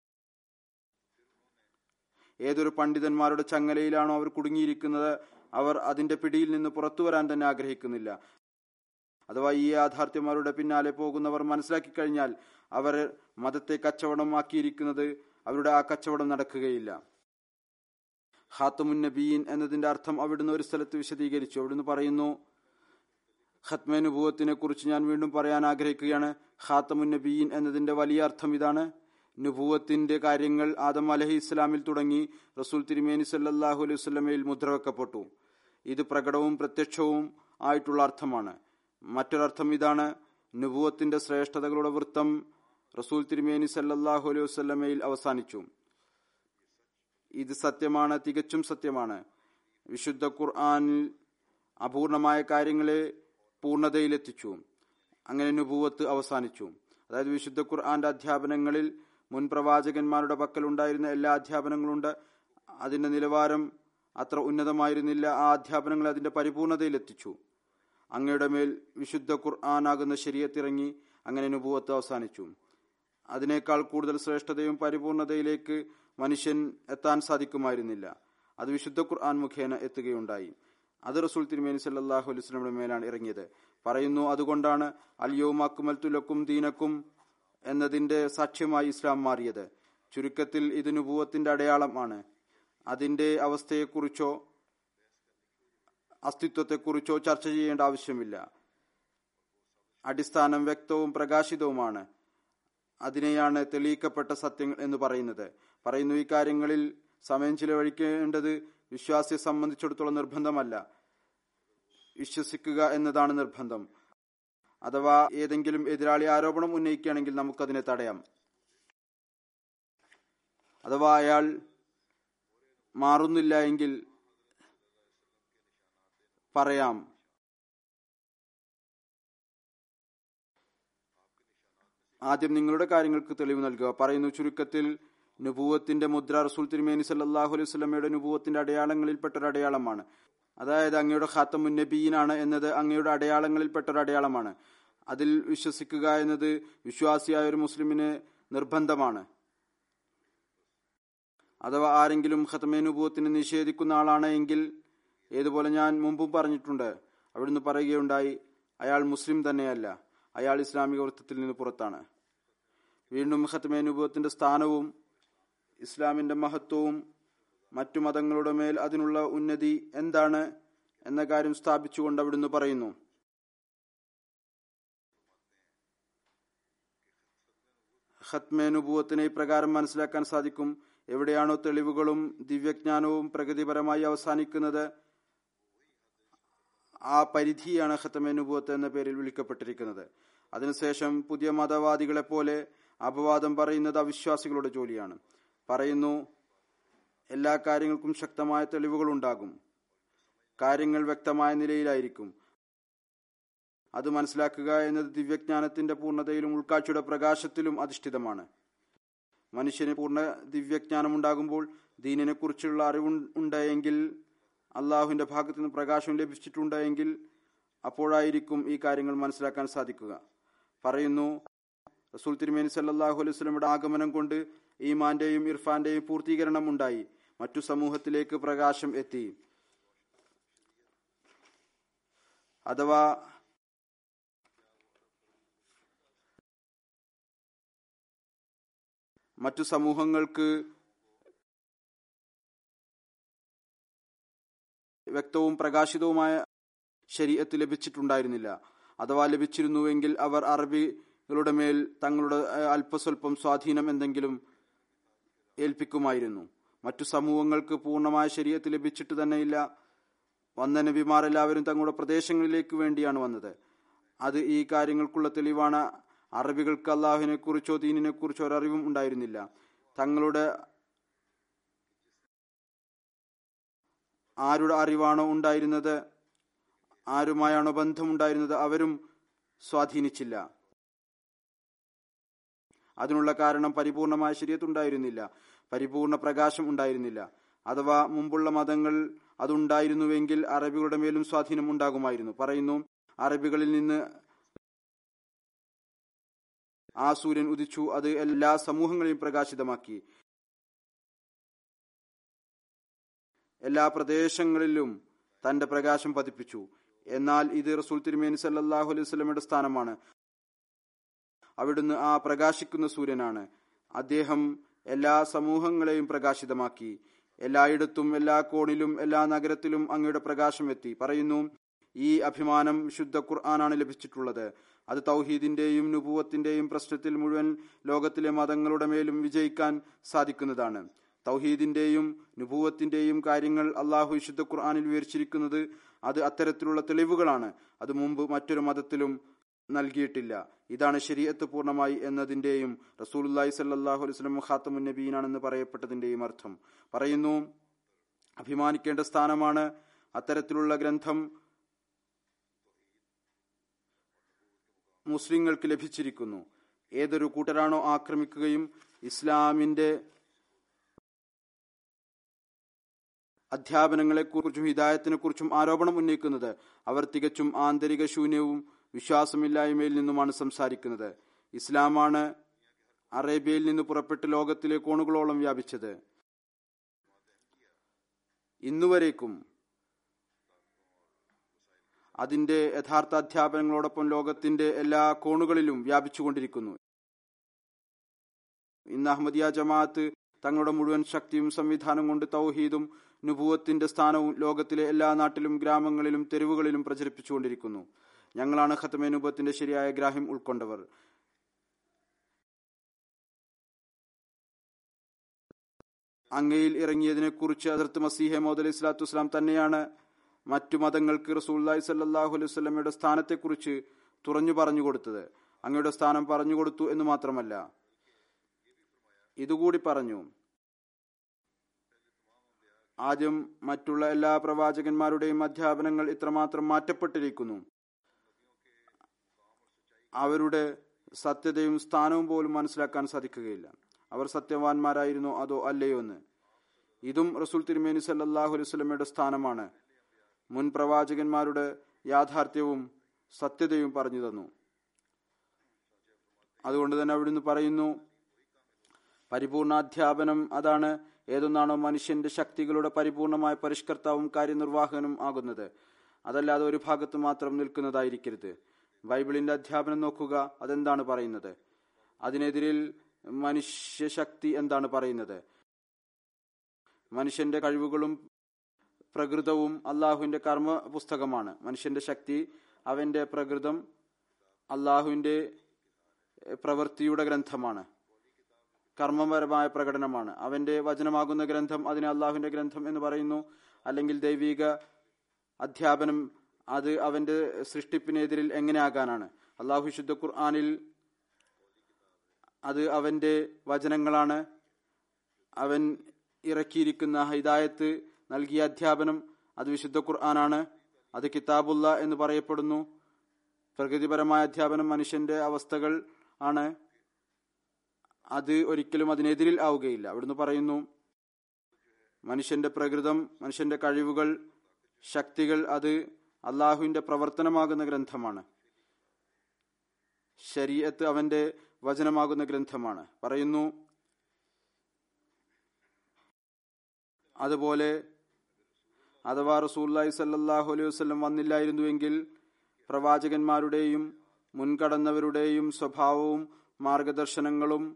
ഏതൊരു പണ്ഡിതന്മാരുടെ ചങ്ങലയിലാണോ അവർ കുടുങ്ങിയിരിക്കുന്നത് അവർ അതിന്റെ പിടിയിൽ നിന്ന് പുറത്തു വരാൻ തന്നെ ആഗ്രഹിക്കുന്നില്ല അഥവാ ഈ യാഥാർത്ഥ്യമാരുടെ പിന്നാലെ പോകുന്നവർ മനസ്സിലാക്കി കഴിഞ്ഞാൽ അവർ മതത്തെ കച്ചവടമാക്കിയിരിക്കുന്നത് അവരുടെ ആ കച്ചവടം നടക്കുകയില്ല ഖാത്തമുൻ നബീൻ എന്നതിന്റെ അർത്ഥം അവിടുന്ന് ഒരു സ്ഥലത്ത് വിശദീകരിച്ചു അവിടുന്ന് പറയുന്നു ഖത്മനുഭവത്തിനെ കുറിച്ച് ഞാൻ വീണ്ടും പറയാൻ ആഗ്രഹിക്കുകയാണ് ഖാത്തമുൻ നബീൻ എന്നതിന്റെ വലിയ അർത്ഥം ഇതാണ് നുഭൂവത്തിന്റെ കാര്യങ്ങൾ ആദം അലഹി ഇസ്ലാമിൽ തുടങ്ങി റസൂൽ തിരുമേനി സല്ലാഹു അലൈഹി വസ്ലമയിൽ മുദ്രവെക്കപ്പെട്ടു ഇത് പ്രകടവും പ്രത്യക്ഷവും ആയിട്ടുള്ള അർത്ഥമാണ് മറ്റൊരർത്ഥം ഇതാണ് നുഭൂവത്തിന്റെ ശ്രേഷ്ഠതകളുടെ വൃത്തം റസൂൽ തിരുമേനി സല്ലാഹു അലൈഹി വസ്ലമയിൽ അവസാനിച്ചു ഇത് സത്യമാണ് തികച്ചും സത്യമാണ് വിശുദ്ധ ഖുർആാനിൽ അപൂർണമായ കാര്യങ്ങളെ പൂർണ്ണതയിലെത്തിച്ചു അങ്ങനെ നുപൂവത്ത് അവസാനിച്ചു അതായത് വിശുദ്ധ ഖുർആന്റെ അധ്യാപനങ്ങളിൽ മുൻ പ്രവാചകന്മാരുടെ പക്കൽ ഉണ്ടായിരുന്ന എല്ലാ അധ്യാപനങ്ങളുണ്ട് അതിന്റെ നിലവാരം അത്ര ഉന്നതമായിരുന്നില്ല ആ അധ്യാപനങ്ങൾ അതിന്റെ പരിപൂർണതയിലെത്തിച്ചു അങ്ങയുടെ മേൽ വിശുദ്ധ ഖുർആനാകുന്ന ശരീരത്തിറങ്ങി അങ്ങനെ നുപൂവത്ത് അവസാനിച്ചു അതിനേക്കാൾ കൂടുതൽ ശ്രേഷ്ഠതയും പരിപൂർണതയിലേക്ക് മനുഷ്യൻ എത്താൻ സാധിക്കുമായിരുന്നില്ല അത് വിശുദ്ധ ഖുർആൻ മുഖേന എത്തുകയുണ്ടായി അത് റസൂൽ തിരുമേനി സല്ലാഹു അലൈസ്ലമിയുടെ മേലാണ് ഇറങ്ങിയത് പറയുന്നു അതുകൊണ്ടാണ് അൽയോം അക്മൽ തുലക്കും ദീനക്കും എന്നതിന്റെ സാക്ഷ്യമായി ഇസ്ലാം മാറിയത് ചുരുക്കത്തിൽ ഇത് നുപൂവത്തിന്റെ അടയാളമാണ് അതിന്റെ അവസ്ഥയെക്കുറിച്ചോ അസ്തിത്വത്തെക്കുറിച്ചോ ചർച്ച ചെയ്യേണ്ട ആവശ്യമില്ല അടിസ്ഥാനം വ്യക്തവും പ്രകാശിതവുമാണ് അതിനെയാണ് തെളിയിക്കപ്പെട്ട സത്യങ്ങൾ എന്ന് പറയുന്നത് പറയുന്നു ഈ കാര്യങ്ങളിൽ സമയം ചിലവഴിക്കേണ്ടത് വിശ്വാസിയെ സംബന്ധിച്ചിടത്തോളം നിർബന്ധമല്ല വിശ്വസിക്കുക എന്നതാണ് നിർബന്ധം അഥവാ ഏതെങ്കിലും എതിരാളി ആരോപണം ഉന്നയിക്കുകയാണെങ്കിൽ നമുക്കതിനെ തടയാം അഥവാ അയാൾ മാറുന്നില്ല എങ്കിൽ പറയാം ആദ്യം നിങ്ങളുടെ കാര്യങ്ങൾക്ക് തെളിവ് നൽകുക പറയുന്നു ചുരുക്കത്തിൽ നുപൂവത്തിന്റെ മുദ്ര റസൂൽ തിരുമേനി സല്ലാഹു അലൈഹി സ്വലമയുടെ നുപൂവത്തിന്റെ അടയാളങ്ങളിൽപ്പെട്ട ഒരു അടയാളമാണ് അതായത് അങ്ങയുടെ ഖാത്തമുൻ നബീനാണ് എന്നത് അങ്ങയുടെ അടയാളങ്ങളിൽപ്പെട്ട ഒരു അടയാളമാണ് അതിൽ വിശ്വസിക്കുക എന്നത് വിശ്വാസിയായ ഒരു മുസ്ലിമിന് നിർബന്ധമാണ് അഥവാ ആരെങ്കിലും ഖത്തമേനുഭവത്തിന് നിഷേധിക്കുന്ന ആളാണ് എങ്കിൽ ഏതുപോലെ ഞാൻ മുമ്പും പറഞ്ഞിട്ടുണ്ട് അവിടുന്ന് പറയുകയുണ്ടായി അയാൾ മുസ്ലിം തന്നെയല്ല അയാൾ ഇസ്ലാമിക വൃത്തത്തിൽ നിന്ന് പുറത്താണ് വീണ്ടും ഖത്തമേനുഭവത്തിന്റെ സ്ഥാനവും ഇസ്ലാമിന്റെ മഹത്വവും മറ്റു മതങ്ങളുടെ മേൽ അതിനുള്ള ഉന്നതി എന്താണ് എന്ന കാര്യം സ്ഥാപിച്ചുകൊണ്ട് അവിടുന്ന് പറയുന്നു ഖത്മേനുഭവത്തിനെ ഇപ്രകാരം മനസ്സിലാക്കാൻ സാധിക്കും എവിടെയാണോ തെളിവുകളും ദിവ്യജ്ഞാനവും പ്രഗതിപരമായി അവസാനിക്കുന്നത് ആ പരിധിയാണ് ഖത്തമേനുഭവത്ത് എന്ന പേരിൽ വിളിക്കപ്പെട്ടിരിക്കുന്നത് അതിനുശേഷം പുതിയ മതവാദികളെ പോലെ അപവാദം പറയുന്നത് അവിശ്വാസികളുടെ ജോലിയാണ് പറയുന്നു എല്ലാ കാര്യങ്ങൾക്കും ശക്തമായ തെളിവുകൾ ഉണ്ടാകും കാര്യങ്ങൾ വ്യക്തമായ നിലയിലായിരിക്കും അത് മനസ്സിലാക്കുക എന്നത് ദിവ്യജ്ഞാനത്തിന്റെ പൂർണ്ണതയിലും ഉൾക്കാഴ്ചയുടെ പ്രകാശത്തിലും അധിഷ്ഠിതമാണ് മനുഷ്യന് പൂർണ്ണ ദിവ്യജ്ഞാനം ഉണ്ടാകുമ്പോൾ ദീനിനെ കുറിച്ചുള്ള അറിവ് ഉണ്ടായെങ്കിൽ അള്ളാഹുവിന്റെ ഭാഗത്തു നിന്ന് പ്രകാശം ലഭിച്ചിട്ടുണ്ടെങ്കിൽ അപ്പോഴായിരിക്കും ഈ കാര്യങ്ങൾ മനസ്സിലാക്കാൻ സാധിക്കുക പറയുന്നു റസൂൽ തിരുമേനി സല്ലാഹു അലൈഹി സ്വലമിയുടെ ആഗമനം കൊണ്ട് ഈമാന്റെയും ഇർഫാന്റെയും പൂർത്തീകരണം ഉണ്ടായി മറ്റു സമൂഹത്തിലേക്ക് പ്രകാശം എത്തി അഥവാ മറ്റു സമൂഹങ്ങൾക്ക് വ്യക്തവും പ്രകാശിതവുമായ ശരീരത്ത് ലഭിച്ചിട്ടുണ്ടായിരുന്നില്ല അഥവാ ലഭിച്ചിരുന്നുവെങ്കിൽ അവർ അറബികളുടെ മേൽ തങ്ങളുടെ അല്പസ്വല്പം സ്വാധീനം എന്തെങ്കിലും ഏൽപ്പിക്കുമായിരുന്നു മറ്റു സമൂഹങ്ങൾക്ക് പൂർണ്ണമായ ശരീരത്ത് ലഭിച്ചിട്ട് തന്നെയില്ല വന്ന നബിമാർ എല്ലാവരും തങ്ങളുടെ പ്രദേശങ്ങളിലേക്ക് വേണ്ടിയാണ് വന്നത് അത് ഈ കാര്യങ്ങൾക്കുള്ള തെളിവാണ് അറബികൾക്ക് അള്ളാഹുവിനെ കുറിച്ചോ ദീനിനെ കുറിച്ചോ ഒരറിവും ഉണ്ടായിരുന്നില്ല തങ്ങളുടെ ആരുടെ അറിവാണോ ഉണ്ടായിരുന്നത് ആരുമായാണോ ബന്ധമുണ്ടായിരുന്നത് അവരും സ്വാധീനിച്ചില്ല അതിനുള്ള കാരണം പരിപൂർണമായ ശരീരത്തുണ്ടായിരുന്നില്ല പരിപൂർണ പ്രകാശം ഉണ്ടായിരുന്നില്ല അഥവാ മുമ്പുള്ള മതങ്ങൾ അതുണ്ടായിരുന്നുവെങ്കിൽ അറബികളുടെ മേലും സ്വാധീനം ഉണ്ടാകുമായിരുന്നു പറയുന്നു അറബികളിൽ നിന്ന് ആ സൂര്യൻ ഉദിച്ചു അത് എല്ലാ സമൂഹങ്ങളെയും പ്രകാശിതമാക്കി എല്ലാ പ്രദേശങ്ങളിലും തന്റെ പ്രകാശം പതിപ്പിച്ചു എന്നാൽ ഇത് റസൂൽ തിരുമേനി സല്ലാഹു അലൈഹി സ്വലമയുടെ സ്ഥാനമാണ് അവിടുന്ന് ആ പ്രകാശിക്കുന്ന സൂര്യനാണ് അദ്ദേഹം എല്ലാ സമൂഹങ്ങളെയും പ്രകാശിതമാക്കി എല്ലായിടത്തും എല്ലാ കോണിലും എല്ലാ നഗരത്തിലും അങ്ങയുടെ പ്രകാശം എത്തി പറയുന്നു ഈ അഭിമാനം ശുദ്ധ ഖുർആനാണ് ലഭിച്ചിട്ടുള്ളത് അത് തൗഹീദിന്റെയും നുപൂവത്തിന്റെയും പ്രശ്നത്തിൽ മുഴുവൻ ലോകത്തിലെ മതങ്ങളുടെ മേലും വിജയിക്കാൻ സാധിക്കുന്നതാണ് തൗഹീദിന്റെയും നുപൂവത്തിന്റെയും കാര്യങ്ങൾ അള്ളാഹു വിശുദ്ധ ഖുർആാനിൽ വിവരിച്ചിരിക്കുന്നത് അത് അത്തരത്തിലുള്ള തെളിവുകളാണ് അത് മുമ്പ് മറ്റൊരു മതത്തിലും നൽകിയിട്ടില്ല ഇതാണ് ശരീഅത്ത് പൂർണ്ണമായി എന്നതിന്റെയും റസൂലുല്ലാഹി സല്ലാഹു അലൈഹി സ്വലം ഖാത്തമുൻ നബീനാണെന്ന് പറയപ്പെട്ടതിന്റെയും അർത്ഥം പറയുന്നു അഭിമാനിക്കേണ്ട സ്ഥാനമാണ് അത്തരത്തിലുള്ള ഗ്രന്ഥം മുസ്ലിങ്ങൾക്ക് ലഭിച്ചിരിക്കുന്നു ഏതൊരു കൂട്ടരാണോ ആക്രമിക്കുകയും ഇസ്ലാമിന്റെ അധ്യാപനങ്ങളെക്കുറിച്ചും ഹിദായത്തിനെ കുറിച്ചും ആരോപണം ഉന്നയിക്കുന്നത് അവർ തികച്ചും ആന്തരിക ശൂന്യവും വിശ്വാസമില്ലായ്മയിൽ നിന്നുമാണ് സംസാരിക്കുന്നത് ഇസ്ലാമാണ് അറേബ്യയിൽ നിന്ന് പുറപ്പെട്ട് ലോകത്തിലെ കോണുകളോളം വ്യാപിച്ചത് ഇന്നുവരേക്കും അതിന്റെ യഥാർത്ഥ അധ്യാപനങ്ങളോടൊപ്പം ലോകത്തിന്റെ എല്ലാ കോണുകളിലും വ്യാപിച്ചുകൊണ്ടിരിക്കുന്നു ഇന്ന് അഹമ്മദിയ ജമാഅത്ത് തങ്ങളുടെ മുഴുവൻ ശക്തിയും സംവിധാനം കൊണ്ട് തൗഹീദും നുപൂവത്തിന്റെ സ്ഥാനവും ലോകത്തിലെ എല്ലാ നാട്ടിലും ഗ്രാമങ്ങളിലും തെരുവുകളിലും പ്രചരിപ്പിച്ചുകൊണ്ടിരിക്കുന്നു ഞങ്ങളാണ് ഖത്തമെ നുപത്തിന്റെ ശരിയായ ഗ്രാഹ്യം ഉൾക്കൊണ്ടവർ അങ്ങയിൽ ഇറങ്ങിയതിനെ കുറിച്ച് അതിർത്ത് മസീഹെ മോദ് അലൈഹി സ്വലാത്തു വസ്സലാം തന്നെയാണ് മറ്റു മതങ്ങൾക്ക് റസൂല്ലായി സല്ലാഹു അലൈഹി സ്വലമയുടെ സ്ഥാനത്തെക്കുറിച്ച് തുറഞ്ഞു പറഞ്ഞു കൊടുത്തത് അങ്ങയുടെ സ്ഥാനം പറഞ്ഞു കൊടുത്തു എന്ന് മാത്രമല്ല ഇതുകൂടി പറഞ്ഞു ആദ്യം മറ്റുള്ള എല്ലാ പ്രവാചകന്മാരുടെയും അധ്യാപനങ്ങൾ ഇത്രമാത്രം മാറ്റപ്പെട്ടിരിക്കുന്നു അവരുടെ സത്യതയും സ്ഥാനവും പോലും മനസ്സിലാക്കാൻ സാധിക്കുകയില്ല അവർ സത്യവാന്മാരായിരുന്നോ അതോ അല്ലയോ എന്ന് ഇതും റസൂൽ തിരുമേനി സല്ലാഹു അലൈഹി സ്വലമയുടെ സ്ഥാനമാണ് മുൻ പ്രവാചകന്മാരുടെ യാഥാർത്ഥ്യവും സത്യതയും പറഞ്ഞു തന്നു അതുകൊണ്ട് തന്നെ അവിടുന്ന് പറയുന്നു പരിപൂർണാധ്യാപനം അതാണ് ഏതൊന്നാണോ മനുഷ്യന്റെ ശക്തികളുടെ പരിപൂർണമായ പരിഷ്കർത്താവും കാര്യനിർവാഹകനും ആകുന്നത് അതല്ലാതെ ഒരു ഭാഗത്ത് മാത്രം നിൽക്കുന്നതായിരിക്കരുത് ബൈബിളിന്റെ അധ്യാപനം നോക്കുക അതെന്താണ് പറയുന്നത് അതിനെതിരിൽ മനുഷ്യശക്തി എന്താണ് പറയുന്നത് മനുഷ്യന്റെ കഴിവുകളും പ്രകൃതവും അള്ളാഹുവിന്റെ കർമ്മ പുസ്തകമാണ് മനുഷ്യന്റെ ശക്തി അവന്റെ പ്രകൃതം അള്ളാഹുവിന്റെ പ്രവൃത്തിയുടെ ഗ്രന്ഥമാണ് കർമ്മപരമായ പ്രകടനമാണ് അവന്റെ വചനമാകുന്ന ഗ്രന്ഥം അതിനെ അള്ളാഹുവിന്റെ ഗ്രന്ഥം എന്ന് പറയുന്നു അല്ലെങ്കിൽ ദൈവിക അധ്യാപനം അത് അവന്റെ സൃഷ്ടിപ്പിനെതിരിൽ എങ്ങനെ ആകാനാണ് അള്ളാഹു ശുദ്ധ ഖുർആാനിൽ അത് അവന്റെ വചനങ്ങളാണ് അവൻ ഇറക്കിയിരിക്കുന്ന ഹിദായത്ത് നൽകിയ അധ്യാപനം അത് വിശുദ്ധ ഖുർആനാണ് അത് കിതാബുല്ല എന്ന് പറയപ്പെടുന്നു പ്രകൃതിപരമായ അധ്യാപനം മനുഷ്യന്റെ അവസ്ഥകൾ ആണ് അത് ഒരിക്കലും അതിനെതിരിൽ ആവുകയില്ല അവിടുന്ന് പറയുന്നു മനുഷ്യന്റെ പ്രകൃതം മനുഷ്യന്റെ കഴിവുകൾ ശക്തികൾ അത് അള്ളാഹുവിന്റെ പ്രവർത്തനമാകുന്ന ഗ്രന്ഥമാണ് ശരീഅത്ത് അവന്റെ വചനമാകുന്ന ഗ്രന്ഥമാണ് പറയുന്നു അതുപോലെ അഥവാ റസൂല്ലായി സല്ലാഹു അലൈഹി വസ്ലം വന്നില്ലായിരുന്നുവെങ്കിൽ പ്രവാചകന്മാരുടെയും മുൻകടന്നവരുടെയും സ്വഭാവവും മാർഗദർശനങ്ങളും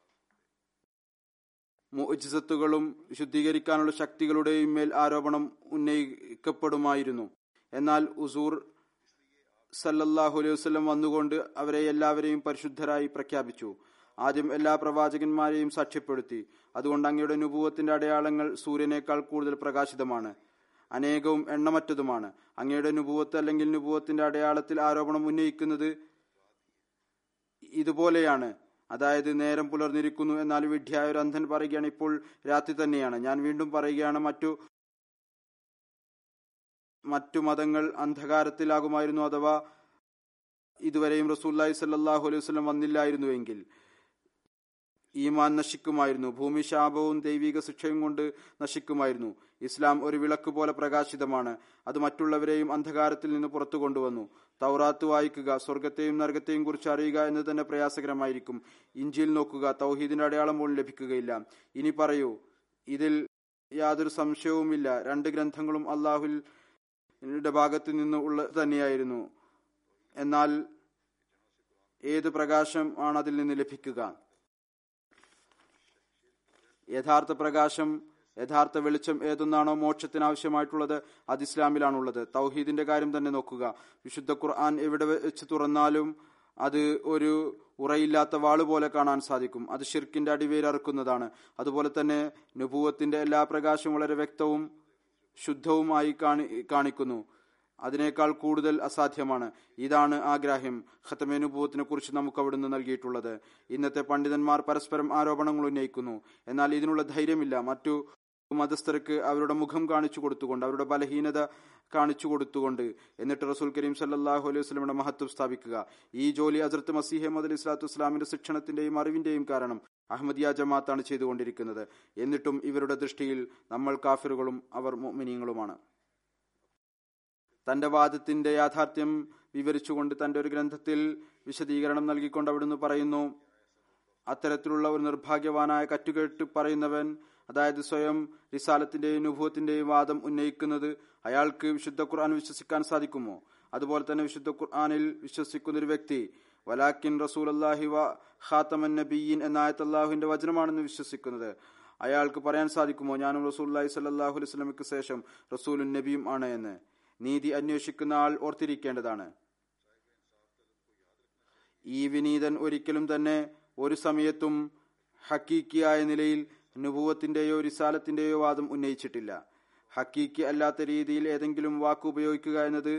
മുജിസത്തുകളും ശുദ്ധീകരിക്കാനുള്ള ശക്തികളുടെയും മേൽ ആരോപണം ഉന്നയിക്കപ്പെടുമായിരുന്നു എന്നാൽ ഉസൂർ സല്ലല്ലാഹു അലൈഹി വസ്ലം വന്നുകൊണ്ട് അവരെ എല്ലാവരെയും പരിശുദ്ധരായി പ്രഖ്യാപിച്ചു ആദ്യം എല്ലാ പ്രവാചകന്മാരെയും സാക്ഷ്യപ്പെടുത്തി അതുകൊണ്ട് അങ്ങയുടെ നുപൂവത്തിന്റെ അടയാളങ്ങൾ സൂര്യനേക്കാൾ കൂടുതൽ പ്രകാശിതമാണ് അനേകവും എണ്ണമറ്റതുമാണ് അങ്ങയുടെ നുപൂവത്ത് അല്ലെങ്കിൽ നുപൂവത്തിന്റെ അടയാളത്തിൽ ആരോപണം ഉന്നയിക്കുന്നത് ഇതുപോലെയാണ് അതായത് നേരം പുലർന്നിരിക്കുന്നു എന്നാൽ വിഡ്ഢിയായ ഒരു അന്ധൻ പറയുകയാണ് ഇപ്പോൾ രാത്രി തന്നെയാണ് ഞാൻ വീണ്ടും പറയുകയാണ് മറ്റു മറ്റു മതങ്ങൾ അന്ധകാരത്തിലാകുമായിരുന്നു അഥവാ ഇതുവരെയും റസൂല്ലായി സല്ലാഹു അലൈഹി വസ്ലം വന്നില്ലായിരുന്നുവെങ്കിൽ ഈമാൻ നശിക്കുമായിരുന്നു ഭൂമി ശാപവും ദൈവിക ശിക്ഷയും കൊണ്ട് നശിക്കുമായിരുന്നു ഇസ്ലാം ഒരു വിളക്ക് പോലെ പ്രകാശിതമാണ് അത് മറ്റുള്ളവരെയും അന്ധകാരത്തിൽ നിന്ന് പുറത്തു കൊണ്ടുവന്നു തൗറാത്ത് വായിക്കുക സ്വർഗത്തെയും നരകത്തെയും കുറിച്ച് അറിയുക എന്ന് തന്നെ പ്രയാസകരമായിരിക്കും ഇഞ്ചിയിൽ നോക്കുക തൗഹീദിന്റെ അടയാളം പോലും ലഭിക്കുകയില്ല ഇനി പറയൂ ഇതിൽ യാതൊരു സംശയവുമില്ല രണ്ട് ഗ്രന്ഥങ്ങളും അള്ളാഹുലിന്റെ ഭാഗത്തു നിന്ന് ഉള്ള തന്നെയായിരുന്നു എന്നാൽ ഏത് പ്രകാശം ആണ് അതിൽ നിന്ന് ലഭിക്കുക യഥാർത്ഥ പ്രകാശം യഥാർത്ഥ വെളിച്ചം ഏതൊന്നാണോ മോക്ഷത്തിന് ആവശ്യമായിട്ടുള്ളത് അത് ഇസ്ലാമിലാണുള്ളത് തൗഹീദിന്റെ കാര്യം തന്നെ നോക്കുക വിശുദ്ധ ഖുർആൻ എവിടെ വെച്ച് തുറന്നാലും അത് ഒരു ഉറയില്ലാത്ത വാള് പോലെ കാണാൻ സാധിക്കും അത് ഷിർക്കിന്റെ അടിവേരറുക്കുന്നതാണ് അതുപോലെ തന്നെ നുപൂവത്തിന്റെ എല്ലാ പ്രകാശവും വളരെ വ്യക്തവും ശുദ്ധവുമായി കാണി കാണിക്കുന്നു അതിനേക്കാൾ കൂടുതൽ അസാധ്യമാണ് ഇതാണ് ആഗ്രാഹ്യം ഖത്തമേനുഭവത്തിനെ കുറിച്ച് നമുക്ക് അവിടുന്ന് നൽകിയിട്ടുള്ളത് ഇന്നത്തെ പണ്ഡിതന്മാർ പരസ്പരം ആരോപണങ്ങൾ ഉന്നയിക്കുന്നു എന്നാൽ ഇതിനുള്ള ധൈര്യമില്ല മറ്റു മതസ്ഥർക്ക് അവരുടെ മുഖം കാണിച്ചു കൊടുത്തുകൊണ്ട് അവരുടെ ബലഹീനത കാണിച്ചു കൊടുത്തുകൊണ്ട് എന്നിട്ട് റസൂൽ കരീം സല്ലാഹു അലൈഹി വസ്ലമിയുടെ മഹത്വം സ്ഥാപിക്കുക ഈ ജോലി അസർത്ത് മസീഹ് മദ് ഇസ്ലാത്തു ഇസ്ലാമിന്റെ ശിക്ഷണത്തിന്റെയും അറിവിന്റെയും കാരണം അഹമ്മദിയ ജമാത്താണ് ചെയ്തുകൊണ്ടിരിക്കുന്നത് എന്നിട്ടും ഇവരുടെ ദൃഷ്ടിയിൽ നമ്മൾ കാഫിറുകളും അവർ മിനിയങ്ങളുമാണ് തന്റെ വാദത്തിന്റെ യാഥാർത്ഥ്യം വിവരിച്ചുകൊണ്ട് തന്റെ ഒരു ഗ്രന്ഥത്തിൽ വിശദീകരണം നൽകിക്കൊണ്ട് അവിടുന്ന് പറയുന്നു അത്തരത്തിലുള്ള ഒരു നിർഭാഗ്യവാനായ കറ്റുകെട്ട് പറയുന്നവൻ അതായത് സ്വയം റിസാലത്തിന്റെയും നുഭവത്തിന്റെയും വാദം ഉന്നയിക്കുന്നത് അയാൾക്ക് വിശുദ്ധ ഖുർആൻ വിശ്വസിക്കാൻ സാധിക്കുമോ അതുപോലെ തന്നെ വിശുദ്ധ ഖുർആാനിൽ വിശ്വസിക്കുന്ന ഒരു വ്യക്തി വലാക്കിൻ റസൂൽ അള്ളാഹി വ ഖാത്തമൻ നബീൻ എന്ന ആയത്ത് അള്ളാഹുവിന്റെ വചനമാണെന്ന് വിശ്വസിക്കുന്നത് അയാൾക്ക് പറയാൻ സാധിക്കുമോ ഞാനും റസൂൽ അള്ളാഹി സല്ലാഹു അലൈഹി സ്വലമിക്ക് ശേഷം റസൂലുൻ നബിയും ആണ് എന്ന് നീതി അന്വേഷിക്കുന്ന ആൾ ഓർത്തിരിക്കേണ്ടതാണ് ഈ വിനീതൻ ഒരിക്കലും തന്നെ ഒരു സമയത്തും ഹക്കീക്കിയായ നിലയിൽ നുപൂവത്തിന്റെയോ റിസാലത്തിന്റെയോ വാദം ഉന്നയിച്ചിട്ടില്ല ഹക്കീക്കി അല്ലാത്ത രീതിയിൽ ഏതെങ്കിലും വാക്ക് ഉപയോഗിക്കുക എന്നത്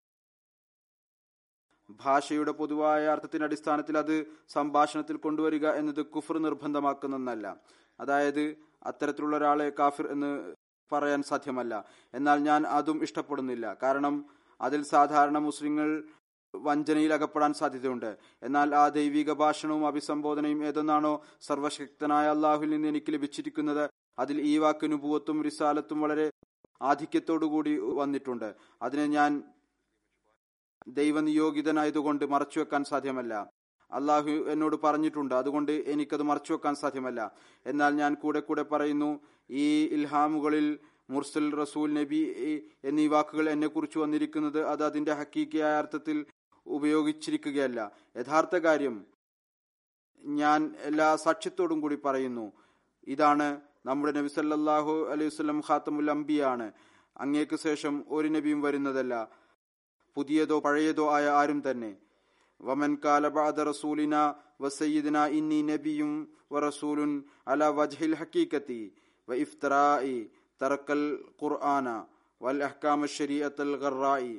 ഭാഷയുടെ പൊതുവായ അർത്ഥത്തിന്റെ അടിസ്ഥാനത്തിൽ അത് സംഭാഷണത്തിൽ കൊണ്ടുവരിക എന്നത് കുഫർ നിർബന്ധമാക്കുന്നതല്ല അതായത് അത്തരത്തിലുള്ള ഒരാളെ കാഫിർ എന്ന് പറയാൻ സാധ്യമല്ല എന്നാൽ ഞാൻ അതും ഇഷ്ടപ്പെടുന്നില്ല കാരണം അതിൽ സാധാരണ മുസ്ലിങ്ങൾ വഞ്ചനയിൽ അകപ്പെടാൻ സാധ്യതയുണ്ട് എന്നാൽ ആ ദൈവിക ഭാഷണവും അഭിസംബോധനയും ഏതൊന്നാണോ സർവശക്തനായ അള്ളാഹുവിൽ നിന്ന് എനിക്ക് ലഭിച്ചിരിക്കുന്നത് അതിൽ ഈ വാക്ക് നുപൂവത്തും റിസാലത്തും വളരെ ആധിക്യത്തോടുകൂടി വന്നിട്ടുണ്ട് അതിനെ ഞാൻ ദൈവനിയോഗിതനായതുകൊണ്ട് മറച്ചുവെക്കാൻ സാധ്യമല്ല അള്ളാഹു എന്നോട് പറഞ്ഞിട്ടുണ്ട് അതുകൊണ്ട് എനിക്കത് മറച്ചുവെക്കാൻ സാധ്യമല്ല എന്നാൽ ഞാൻ കൂടെ കൂടെ പറയുന്നു ഈ ഇൽഹാമുകളിൽ മുർസൽ റസൂൽ നബി എന്നീ വാക്കുകൾ എന്നെ കുറിച്ച് വന്നിരിക്കുന്നത് അത് അതിന്റെ ഹക്കീക്കിയായ അർത്ഥത്തിൽ ഉപയോഗിച്ചിരിക്കുകയല്ല യഥാർത്ഥ കാര്യം ഞാൻ എല്ലാ സാക്ഷ്യത്തോടും കൂടി പറയുന്നു ഇതാണ് നമ്മുടെ നബി സല്ലാഹു അലൈഹി വസ്ലം ഖാത്തമുൽ അംബിയാണ് അങ്ങേക്ക് ശേഷം ഒരു നബിയും വരുന്നതല്ല പുതിയതോ പഴയതോ ആയ ആരും തന്നെ വമൻ കാല ബഅദ റസൂലിന വസയ്യിദിന ഇന്നി നബിയും വറസൂലുൻ അല വജ്ഹിൽ ഹക്കീക്കത്തി വഇഫ്തറാഇ തറക്കൽ ഖുർആന വൽ അഹ്കാമ ശരീഅത്തൽ ഗറായി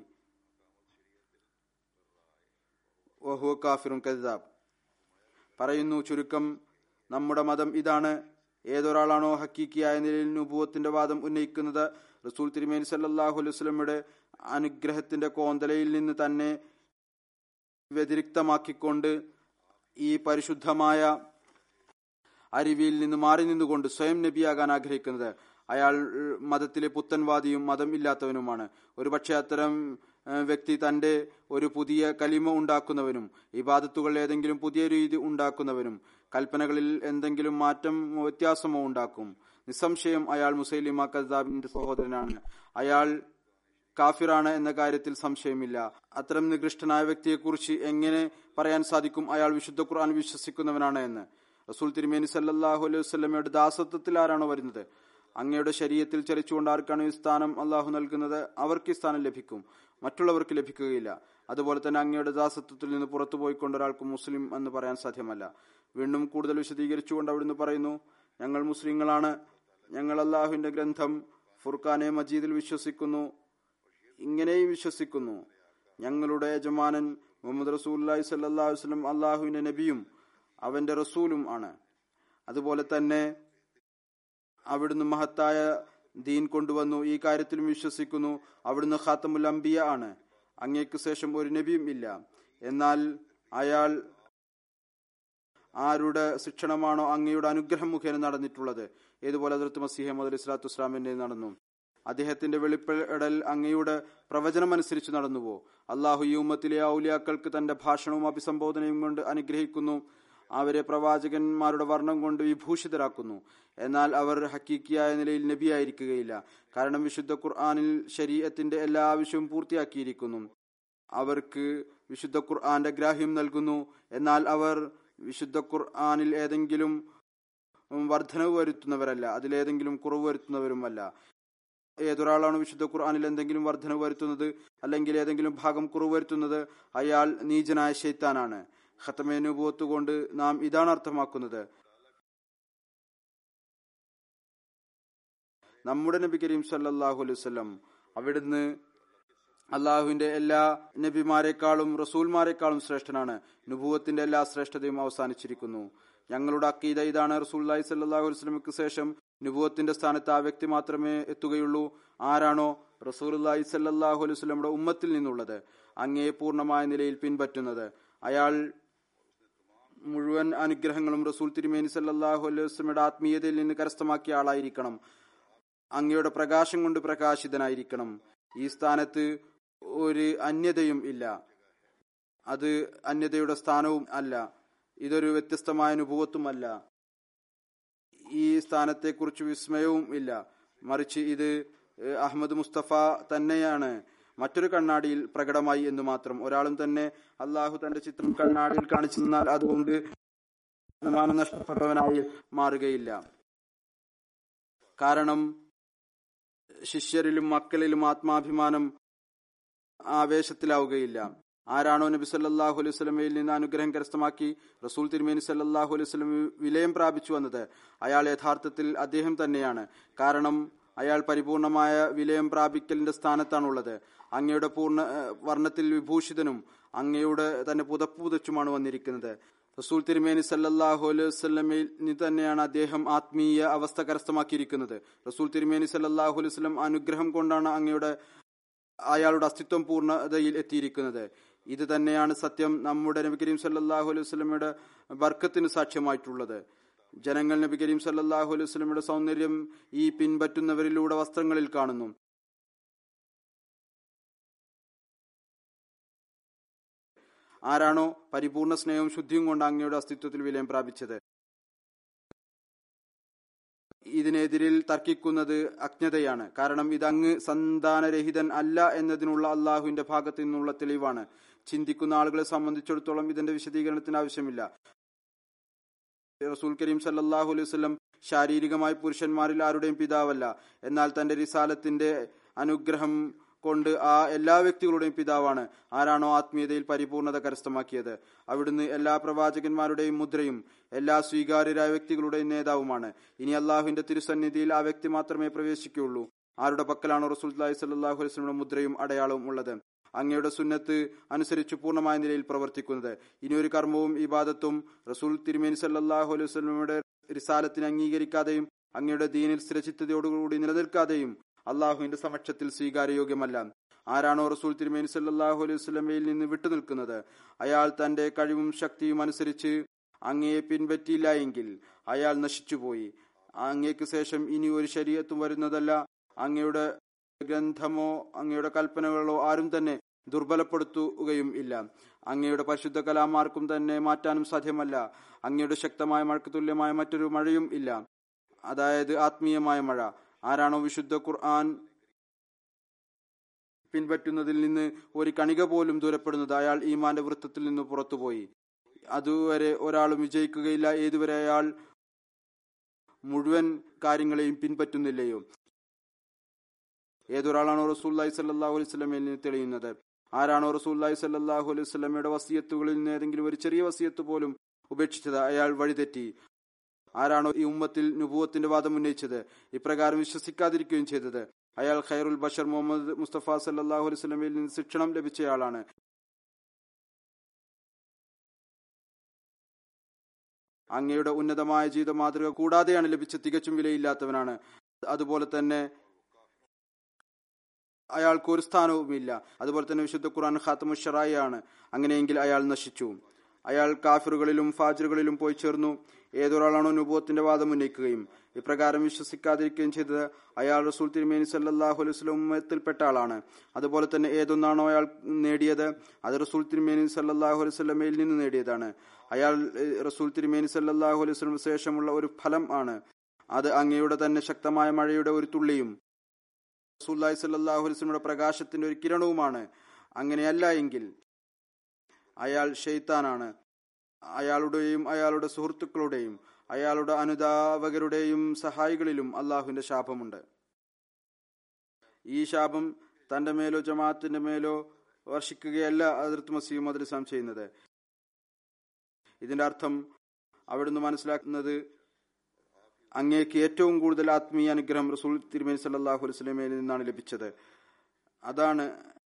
വഹുവ കാഫിറുൻ കദ്ദാബ് പറയുന്നു ചുരുക്കം നമ്മുടെ മതം ഇതാണ് ഏതൊരാളാണോ ഹക്കീക്കിയായ നിലയിൽ നുപൂവത്തിന്റെ വാദം ഉന്നയിക്കുന്നത് റസൂൽ തിരുമേനി സല്ലാഹു അലൈഹി വസ്ലമയുടെ അനുഗ്രഹത്തിന്റെ കോന്തലയിൽ നിന്ന് തന്നെ വ്യതിരിക്തമാക്കിക്കൊണ്ട് ഈ പരിശുദ്ധമായ അരുവിയിൽ നിന്ന് മാറി നിന്നുകൊണ്ട് സ്വയം നബിയാകാൻ ആഗ്രഹിക്കുന്നത് അയാൾ മതത്തിലെ പുത്തൻവാദിയും മതം ഇല്ലാത്തവനുമാണ് ഒരുപക്ഷെ അത്തരം വ്യക്തി തന്റെ ഒരു പുതിയ കലിമ ഉണ്ടാക്കുന്നവനും ഇബാദത്തുകൾ ഏതെങ്കിലും പുതിയ രീതി ഉണ്ടാക്കുന്നവനും കൽപ്പനകളിൽ എന്തെങ്കിലും മാറ്റം വ്യത്യാസമോ ഉണ്ടാക്കും നിസ്സംശയം അയാൾ മുസൈലിമ കദ്ദാബിന്റെ സഹോദരനാണ് അയാൾ കാഫിറാണ് എന്ന കാര്യത്തിൽ സംശയമില്ല അത്തരം നികൃഷ്ടനായ വ്യക്തിയെക്കുറിച്ച് എങ്ങനെ പറയാൻ സാധിക്കും അയാൾ വിശുദ്ധ ഖുർആൻ വിശ്വസിക്കുന്നവനാണ് എന്ന് റസൂൽ തിരുമേനി സല്ലാഹു അലൈഹി വസ്ലമയുടെ ദാസത്വത്തിൽ ആരാണോ വരുന്നത് അങ്ങയുടെ ശരീരത്തിൽ ചലിച്ചുകൊണ്ട് ആർക്കാണ് ഈ സ്ഥാനം അള്ളാഹു നൽകുന്നത് അവർക്ക് ഈ സ്ഥാനം ലഭിക്കും മറ്റുള്ളവർക്ക് ലഭിക്കുകയില്ല അതുപോലെ തന്നെ അങ്ങയുടെ ദാസത്വത്തിൽ നിന്ന് പുറത്തു പോയിക്കൊണ്ട് ഒരാൾക്ക് മുസ്ലിം എന്ന് പറയാൻ സാധ്യമല്ല വീണ്ടും കൂടുതൽ വിശദീകരിച്ചുകൊണ്ട് അവിടുന്ന് പറയുന്നു ഞങ്ങൾ മുസ്ലിങ്ങളാണ് ഞങ്ങൾ അള്ളാഹുവിന്റെ ഗ്രന്ഥം ഫുർഖാനെ മജീദിൽ വിശ്വസിക്കുന്നു ഇങ്ങനെയും വിശ്വസിക്കുന്നു ഞങ്ങളുടെ യജമാനൻ മുഹമ്മദ് റസൂല്ലായി സല്ലാഹു വസ്ലം അള്ളാഹുവിന്റെ നബിയും അവന്റെ റസൂലും ആണ് അതുപോലെ തന്നെ അവിടുന്ന് മഹത്തായ ദീൻ കൊണ്ടുവന്നു ഈ കാര്യത്തിലും വിശ്വസിക്കുന്നു അവിടുന്ന് ഖാത്തമുൽ അംബിയ ആണ് അങ്ങേക്ക് ശേഷം ഒരു നബിയും ഇല്ല എന്നാൽ അയാൾ ആരുടെ ശിക്ഷണമാണോ അങ്ങയുടെ അനുഗ്രഹം മുഖേന നടന്നിട്ടുള്ളത് ഏതുപോലെ അതിർത്ത് മസീഹ മുതൽ ഇസ്ലാത്തു ഇസ്ലാമിന്റെ നടന്നു അദ്ദേഹത്തിന്റെ വെളിപ്പെടൽ അങ്ങയുടെ പ്രവചനം അനുസരിച്ച് നടന്നുവോ അള്ളാഹു ഈ ഉമ്മത്തിലെ ഔലിയാക്കൾക്ക് തന്റെ ഭാഷണവും അഭിസംബോധനയും കൊണ്ട് അനുഗ്രഹിക്കുന്നു അവരെ പ്രവാചകന്മാരുടെ വർണ്ണം കൊണ്ട് വിഭൂഷിതരാക്കുന്നു എന്നാൽ അവർ ഹക്കീക്കിയായ നിലയിൽ നബിയായിരിക്കുകയില്ല കാരണം വിശുദ്ധ ഖുർആാനിൽ ശരീരത്തിന്റെ എല്ലാ ആവശ്യവും പൂർത്തിയാക്കിയിരിക്കുന്നു അവർക്ക് വിശുദ്ധ ഖുർആന്റെ ഗ്രാഹ്യം നൽകുന്നു എന്നാൽ അവർ വിശുദ്ധ ഖുർആനിൽ ഏതെങ്കിലും വർധനവ് വരുത്തുന്നവരല്ല അതിലേതെങ്കിലും കുറവ് വരുത്തുന്നവരുമല്ല ഏതൊരാളാണ് വിശുദ്ധ ഖുർആനിൽ എന്തെങ്കിലും വർധനവ് വരുത്തുന്നത് അല്ലെങ്കിൽ ഏതെങ്കിലും ഭാഗം കുറവ് വരുത്തുന്നത് അയാൾ നീചനായ ശൈത്താനാണ് ഖത്തമേനുഭവത്ത് കൊണ്ട് നാം ഇതാണ് അർത്ഥമാക്കുന്നത് നമ്മുടെ നബി കരീം സല്ലാഹു അലൈഹി വസല്ലം അവിടുന്ന് അള്ളാഹുവിന്റെ എല്ലാ നബിമാരെക്കാളും റസൂൽമാരെക്കാളും ശ്രേഷ്ഠനാണ് നുഭൂവത്തിന്റെ എല്ലാ ശ്രേഷ്ഠതയും അവസാനിച്ചിരിക്കുന്നു ഞങ്ങളുടെ അക്കീത ഇതാണ് റസൂല്ലായി സല്ലാഹു വസ്ലമിക്ക് ശേഷം നുഭൂവത്തിന്റെ സ്ഥാനത്ത് ആ വ്യക്തി മാത്രമേ എത്തുകയുള്ളൂ ആരാണോ റസൂലി സല്ലാഹു അലൈഹി വസ്ലമിയുടെ ഉമ്മത്തിൽ നിന്നുള്ളത് അങ്ങേ പൂർണ്ണമായ നിലയിൽ പിൻപറ്റുന്നത് അയാൾ മുഴുവൻ അനുഗ്രഹങ്ങളും റസൂൽ തിരുമേനി സല്ലാഹു അലൈഹി വസ്ലമിയുടെ ആത്മീയതയിൽ നിന്ന് കരസ്ഥമാക്കിയ ആളായിരിക്കണം അങ്ങയുടെ പ്രകാശം കൊണ്ട് പ്രകാശിതനായിരിക്കണം ഈ സ്ഥാനത്ത് ഒരു അന്യതയും ഇല്ല അത് അന്യതയുടെ സ്ഥാനവും അല്ല ഇതൊരു വ്യത്യസ്തമായ അനുഭവത്തുമല്ല ഈ സ്ഥാനത്തെക്കുറിച്ച് വിസ്മയവും ഇല്ല മറിച്ച് ഇത് അഹമ്മദ് മുസ്തഫ തന്നെയാണ് മറ്റൊരു കണ്ണാടിയിൽ പ്രകടമായി എന്ന് മാത്രം ഒരാളും തന്നെ അള്ളാഹു തന്റെ ചിത്രം കണ്ണാടിയിൽ കാണിച്ചു നിന്നാൽ അതുകൊണ്ട് മാനം നഷ്ടപ്പെട്ടവനായി മാറുകയില്ല കാരണം ശിഷ്യരിലും മക്കളിലും ആത്മാഭിമാനം ആവേശത്തിലാവുകയില്ല ആരാണോ നബി സല്ലാഹു അലൈഹി സ്വലമയിൽ നിന്ന് അനുഗ്രഹം കരസ്ഥമാക്കി റസൂൽ തിരുമേനി സല്ലാഹു അലൈഹി സ്വലം വിലയം പ്രാപിച്ചു വന്നത് അയാൾ യഥാർത്ഥത്തിൽ അദ്ദേഹം തന്നെയാണ് കാരണം അയാൾ പരിപൂർണമായ വിലയം പ്രാപിക്കലിന്റെ സ്ഥാനത്താണുള്ളത് അങ്ങയുടെ പൂർണ്ണ വർണ്ണത്തിൽ വിഭൂഷിതനും അങ്ങയുടെ തന്നെ പുതപ്പ് പുതച്ചുമാണ് വന്നിരിക്കുന്നത് റസൂൽ തിരുമേനി സല്ലാഹു അലൈഹി വസ്ലമിൽ തന്നെയാണ് അദ്ദേഹം ആത്മീയ അവസ്ഥ കരസ്ഥമാക്കിയിരിക്കുന്നത് റസൂൽ തിരുമേനി സല്ലാഹു അലൈഹി വസ്ലം അനുഗ്രഹം കൊണ്ടാണ് അങ്ങയുടെ അയാളുടെ അസ്തിത്വം പൂർണ്ണതയിൽ എത്തിയിരിക്കുന്നത് ഇത് തന്നെയാണ് സത്യം നമ്മുടെ നബി കരീം സല്ലാഹു അലൈഹി വസ്ലമയുടെ ബർക്കത്തിന് സാക്ഷ്യമായിട്ടുള്ളത് ജനങ്ങൾ നബി കരീം സല്ലാഹു അലൈഹി വസ്ലമയുടെ സൗന്ദര്യം ഈ പിൻപറ്റുന്നവരിലൂടെ വസ്ത്രങ്ങളിൽ കാണുന്നു ആരാണോ പരിപൂർണ സ്നേഹവും ശുദ്ധിയും കൊണ്ട് അങ്ങയുടെ അസ്തിത്വത്തിൽ വിലയം പ്രാപിച്ചത് ഇതിനെതിരിൽ തർക്കിക്കുന്നത് അജ്ഞതയാണ് കാരണം ഇതങ്ങ് സന്താനരഹിതൻ അല്ല എന്നതിനുള്ള അള്ളാഹുവിന്റെ ഭാഗത്തു നിന്നുള്ള തെളിവാണ് ചിന്തിക്കുന്ന ആളുകളെ സംബന്ധിച്ചിടത്തോളം ഇതിന്റെ വിശദീകരണത്തിന് ആവശ്യമില്ല റസൂൽ കരീം സല്ലാഹു അലൈഹി വസ്ലം ശാരീരികമായി പുരുഷന്മാരിൽ ആരുടെയും പിതാവല്ല എന്നാൽ തന്റെ റിസാലത്തിന്റെ അനുഗ്രഹം കൊണ്ട് ആ എല്ലാ വ്യക്തികളുടെയും പിതാവാണ് ആരാണോ ആത്മീയതയിൽ പരിപൂർണത കരസ്ഥമാക്കിയത് അവിടുന്ന് എല്ലാ പ്രവാചകന്മാരുടെയും മുദ്രയും എല്ലാ സ്വീകാര്യരായ വ്യക്തികളുടെയും നേതാവുമാണ് ഇനി അള്ളാഹുവിന്റെ തിരുസന്നിധിയിൽ ആ വ്യക്തി മാത്രമേ പ്രവേശിക്കുകയുള്ളൂ ആരുടെ പക്കലാണോ റസൂൽ സല്ലാഹു അലൈസ്മിയുടെ മുദ്രയും അടയാളവും ഉള്ളത് അങ്ങയുടെ സുന്നത്ത് അനുസരിച്ച് പൂർണ്ണമായ നിലയിൽ പ്രവർത്തിക്കുന്നത് ഇനി ഒരു കർമ്മവും ഇബാദത്തും റസൂൽ തിരുമേനി സല്ലാഹു അലൈഹി വസ്ലമയുടെ റിസാലത്തിന് അംഗീകരിക്കാതെയും അങ്ങയുടെ ദീനിൽ സ്ഥിരചിത്തതയോടുകൂടി നിലനിൽക്കാതെയും അള്ളാഹുവിന്റെ സമക്ഷത്തിൽ സ്വീകാര്യയോഗ്യമല്ല ആരാണോ റസൂൽ തിരുമേനി സല്ലാഹു അലൈഹി സ്വലമയിൽ നിന്ന് വിട്ടുനിൽക്കുന്നത് അയാൾ തന്റെ കഴിവും ശക്തിയും അനുസരിച്ച് അങ്ങയെ പിൻപറ്റിയില്ല എങ്കിൽ അയാൾ നശിച്ചുപോയി അങ്ങേക്ക് ശേഷം ഇനി ഒരു ശരീരത്തും വരുന്നതല്ല അങ്ങയുടെ ഗ്രന്ഥമോ അങ്ങയുടെ കൽപ്പനകളോ ആരും തന്നെ ദുർബലപ്പെടുത്തുകയും ഇല്ല അങ്ങയുടെ പരിശുദ്ധ കലാമാർക്കും തന്നെ മാറ്റാനും സാധ്യമല്ല അങ്ങയുടെ ശക്തമായ മഴക്ക് തുല്യമായ മറ്റൊരു മഴയും ഇല്ല അതായത് ആത്മീയമായ മഴ ആരാണോ വിശുദ്ധ ഖുർആൻ പിൻപറ്റുന്നതിൽ നിന്ന് ഒരു കണിക പോലും ദൂരപ്പെടുന്നത് അയാൾ ഈമാന്റെ വൃത്തത്തിൽ നിന്ന് പുറത്തുപോയി അതുവരെ ഒരാളും വിജയിക്കുകയില്ല ഏതുവരെ അയാൾ മുഴുവൻ കാര്യങ്ങളെയും പിൻപറ്റുന്നില്ലയോ ഏതൊരാളാണോ റസൂല്ലായി സല്ലാഹു അലൈഹി സ്വലമയിൽ നിന്ന് തെളിയുന്നത് ആരാണോ റസൂല്ലായി സല്ലാഹു അലൈഹി സ്വലമയുടെ വസിയത്തുകളിൽ നിന്ന് ഏതെങ്കിലും ഒരു ചെറിയ വസിയത്ത് പോലും ഉപേക്ഷിച്ചത് അയാൾ വഴിതെറ്റി ആരാണോ ഈ ഉമ്മത്തിൽ നുപൂവത്തിന്റെ വാദം ഉന്നയിച്ചത് ഇപ്രകാരം വിശ്വസിക്കാതിരിക്കുകയും ചെയ്തത് അയാൾ ഖൈറുൽ ബഷർ മുഹമ്മദ് മുസ്തഫ സല്ലാഹു അലൈഹി സ്വലമയിൽ നിന്ന് ശിക്ഷണം ലഭിച്ചയാളാണ് അങ്ങയുടെ ഉന്നതമായ ജീവിത മാതൃക കൂടാതെയാണ് ലഭിച്ച തികച്ചും വിലയില്ലാത്തവനാണ് അതുപോലെ തന്നെ അയാൾക്ക് ഒരു സ്ഥാനവുമില്ല അതുപോലെ തന്നെ വിശുദ്ധ ഖുർആൻ ഖാത്തമുഷറായി ആണ് അങ്ങനെയെങ്കിൽ അയാൾ നശിച്ചു അയാൾ കാഫിറുകളിലും ഫാജറുകളിലും പോയി ചേർന്നു ഏതൊരാളാണോ നുബൂവത്തിന്റെ വാദം ഉന്നയിക്കുകയും ഇപ്രകാരം വിശ്വസിക്കാതിരിക്കുകയും ചെയ്തത് അയാൾ റസൂൽ തിരുമേനി സല്ലാഹു അലൈസ്ലമത്തിൽപ്പെട്ട ആളാണ് അതുപോലെ തന്നെ ഏതൊന്നാണോ അയാൾ നേടിയത് അത് റസൂൽ തിരുമേനി സല്ലാഹു അലൈസ്ലമയിൽ നിന്ന് നേടിയതാണ് അയാൾ ഏഹ്, റസൂൽ തിരുമേനി സല്ലാഹു അലൈഹി വസല്ലം ശേഷമുള്ള ഒരു ഫലം ആണ് അത് അങ്ങയുടെ തന്നെ ശക്തമായ മഴയുടെ ഒരു തുള്ളിയും റസൂല്ലായി സല്ലാഹു അലൈസ്ലമിയുടെ പ്രകാശത്തിന്റെ ഒരു കിരണവുമാണ് അങ്ങനെയല്ല എങ്കിൽ അയാൾ ഷെയ്ത്താനാണ് അയാളുടെയും അയാളുടെ സുഹൃത്തുക്കളുടെയും അയാളുടെ അനുധാവകരുടെയും സഹായികളിലും അള്ളാഹുവിന്റെ ശാപമുണ്ട് ഈ ശാപം തന്റെ മേലോ ജമാഅത്തിന്റെ മേലോ വർഷിക്കുകയല്ല അതിർത്ത് മസീം മദ്രസാം ചെയ്യുന്നത് ഇതിന്റെ അർത്ഥം അവിടുന്ന് മനസ്സിലാക്കുന്നത് അങ്ങേക്ക് ഏറ്റവും കൂടുതൽ ആത്മീയ അനുഗ്രഹം റസൂൽ തിരുമേനി സല്ലാഹു വസ്ലമയിൽ നിന്നാണ് ലഭിച്ചത് അതാണ്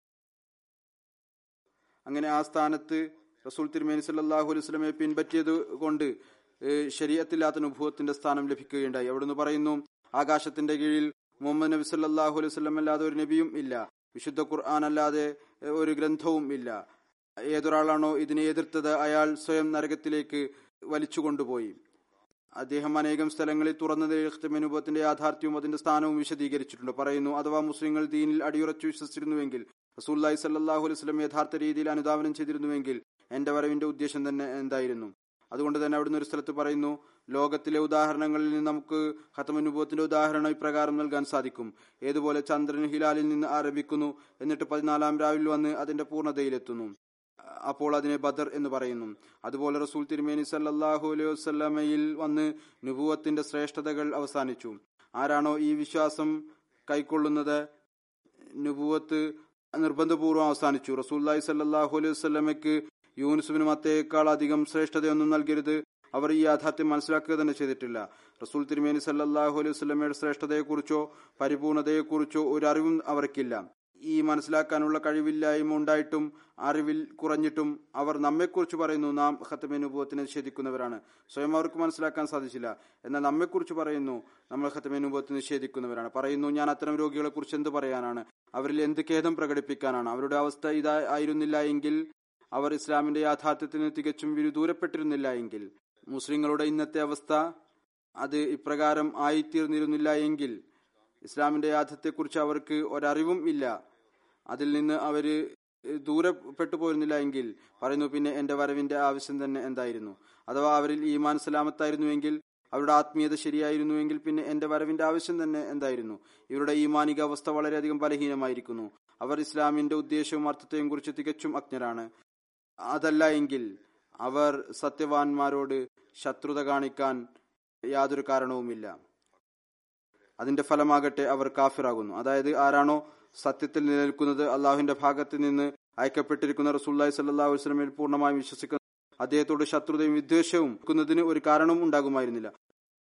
അങ്ങനെ ആ സ്ഥാനത്ത് റസൂൽ തിരുമേനി സല്ലാഹു വസ്ലമയെ പിൻപറ്റിയത് കൊണ്ട് ഏഹ്, ശരീഅത്തില്ലാത്ത അനുഭവത്തിന്റെ സ്ഥാനം ലഭിക്കുകയുണ്ടായി അവിടുന്ന് പറയുന്നു ആകാശത്തിന്റെ കീഴിൽ മുഹമ്മദ് നബി സല്ലാഹു അലൈഹി വസ്ലം അല്ലാതെ ഒരു നബിയും ഇല്ല വിശുദ്ധ ഖുർആൻ അല്ലാതെ ഏഹ്, ഒരു ഗ്രന്ഥവും ഇല്ല ഏതൊരാളാണോ ഇതിനെ എതിർത്തത് അയാൾ സ്വയം നരകത്തിലേക്ക് വലിച്ചു കൊണ്ടുപോയി അദ്ദേഹം അനേകം സ്ഥലങ്ങളിൽ തുറന്നത് ഇഖ്തമനുഭവത്തിന്റെ യാഥാർത്ഥ്യവും അതിന്റെ സ്ഥാനവും വിശദീകരിച്ചിട്ടുണ്ട് പറയുന്നു അഥവാ മുസ്ലിങ്ങൾ ദീനിൽ അടിയുറച്ചു വിശ്വസിച്ചിരുന്നുവെങ്കിൽ റസൂല്ലായി സല്ലാഹു അലൈഹ് സ്വലം യഥാർത്ഥ രീതിയിൽ അനുധാവനം ചെയ്തിരുന്നുവെങ്കിൽ എന്റെ വരവിന്റെ ഉദ്ദേശം തന്നെ എന്തായിരുന്നു അതുകൊണ്ട് തന്നെ അവിടുന്ന് ഒരു സ്ഥലത്ത് പറയുന്നു ലോകത്തിലെ ഉദാഹരണങ്ങളിൽ നിന്ന് നമുക്ക് ഹത്തമനുഭവത്തിന്റെ ഉദാഹരണം ഇപ്രകാരം നൽകാൻ സാധിക്കും ഏതുപോലെ ചന്ദ്രൻ ഹിലാലിൽ നിന്ന് ആരംഭിക്കുന്നു എന്നിട്ട് പതിനാലാം രാവിൽ വന്ന് അതിന്റെ പൂർണ്ണതയിലെത്തുന്നു അപ്പോൾ അതിനെ ബദർ എന്ന് പറയുന്നു അതുപോലെ റസൂൽ തിരുമേനി സല്ലല്ലാഹു അലൈഹി വസല്ലമയിൽ വന്ന് നുബുവത്തിന്റെ ശ്രേഷ്ഠതകൾ അവസാനിച്ചു ആരാണോ ഈ വിശ്വാസം കൈക്കൊള്ളുന്നത് നുബുവത്ത് നിർബന്ധപൂർവ്വം അവസാനിച്ചു റസൂല്ലായി സല്ലല്ലാഹു അലൈഹി വസല്ലമയ്ക്ക് യൂനുസുബിന് മത്തേക്കാൾ അധികം ശ്രേഷ്ഠതയൊന്നും നൽകരുത് അവർ ഈ യാഥാർത്ഥ്യം മനസ്സിലാക്കുക തന്നെ ചെയ്തിട്ടില്ല റസൂൽ തിരുമേനി സല്ലല്ലാഹു അലൈഹി വസല്ലമയുടെ ശ്രേഷ്ഠതയെക്കുറിച്ചോ പരിപൂർണതയെക്കുറിച്ചോ ഒരു അറിവും അവർക്കില്ല ഈ മനസ്സിലാക്കാനുള്ള കഴിവില്ലായ്മ ഉണ്ടായിട്ടും അറിവിൽ കുറഞ്ഞിട്ടും അവർ നമ്മെക്കുറിച്ച് പറയുന്നു നാം ഖത്തമേനുഭവത്തിനെ നിഷേധിക്കുന്നവരാണ് സ്വയം അവർക്ക് മനസ്സിലാക്കാൻ സാധിച്ചില്ല എന്നാൽ നമ്മെക്കുറിച്ച് പറയുന്നു നമ്മൾ ഖത്തമേനുഭവത്തെ നിഷേധിക്കുന്നവരാണ് പറയുന്നു ഞാൻ അത്തരം രോഗികളെ കുറിച്ച് എന്ത് പറയാനാണ് അവരിൽ എന്ത് ഖേദം പ്രകടിപ്പിക്കാനാണ് അവരുടെ അവസ്ഥ ഇതാ ആയിരുന്നില്ല എങ്കിൽ അവർ ഇസ്ലാമിന്റെ യാഥാർത്ഥ്യത്തിന് തികച്ചും വിദൂരപ്പെട്ടിരുന്നില്ല എങ്കിൽ മുസ്ലിങ്ങളുടെ ഇന്നത്തെ അവസ്ഥ അത് ഇപ്രകാരം ആയിത്തീർന്നിരുന്നില്ല എങ്കിൽ ഇസ്ലാമിന്റെ യാഥാർത്ഥ്യത്തെക്കുറിച്ച് അവർക്ക് ഒരറിവും ഇല്ല അതിൽ നിന്ന് അവര് ദൂരപ്പെട്ടു പോരുന്നില്ല എങ്കിൽ പറയുന്നു പിന്നെ എന്റെ വരവിന്റെ ആവശ്യം തന്നെ എന്തായിരുന്നു അഥവാ അവരിൽ ഈമാൻ സലാമത്തായിരുന്നുവെങ്കിൽ അവരുടെ ആത്മീയത ശരിയായിരുന്നുവെങ്കിൽ പിന്നെ എന്റെ വരവിന്റെ ആവശ്യം തന്നെ എന്തായിരുന്നു ഇവരുടെ ഈമാനിക അവസ്ഥ വളരെയധികം ബലഹീനമായിരിക്കുന്നു അവർ ഇസ്ലാമിന്റെ ഉദ്ദേശവും അർത്ഥത്തെയും കുറിച്ച് തികച്ചും അജ്ഞരാണ് അതല്ല എങ്കിൽ അവർ സത്യവാൻമാരോട് ശത്രുത കാണിക്കാൻ യാതൊരു കാരണവുമില്ല അതിന്റെ ഫലമാകട്ടെ അവർ കാഫിറാകുന്നു അതായത് ആരാണോ സത്യത്തിൽ നിലനിൽക്കുന്നത് അള്ളാഹുവിന്റെ ഭാഗത്ത് നിന്ന് അയക്കപ്പെട്ടിരിക്കുന്ന റസൂല്ലായി സല്ലാഹു വസ്ലമിൽ പൂർണ്ണമായും വിശ്വസിക്കുന്ന അദ്ദേഹത്തോട് ശത്രുതയും വിദ്വേഷവും വെക്കുന്നതിന് ഒരു കാരണവും ഉണ്ടാകുമായിരുന്നില്ല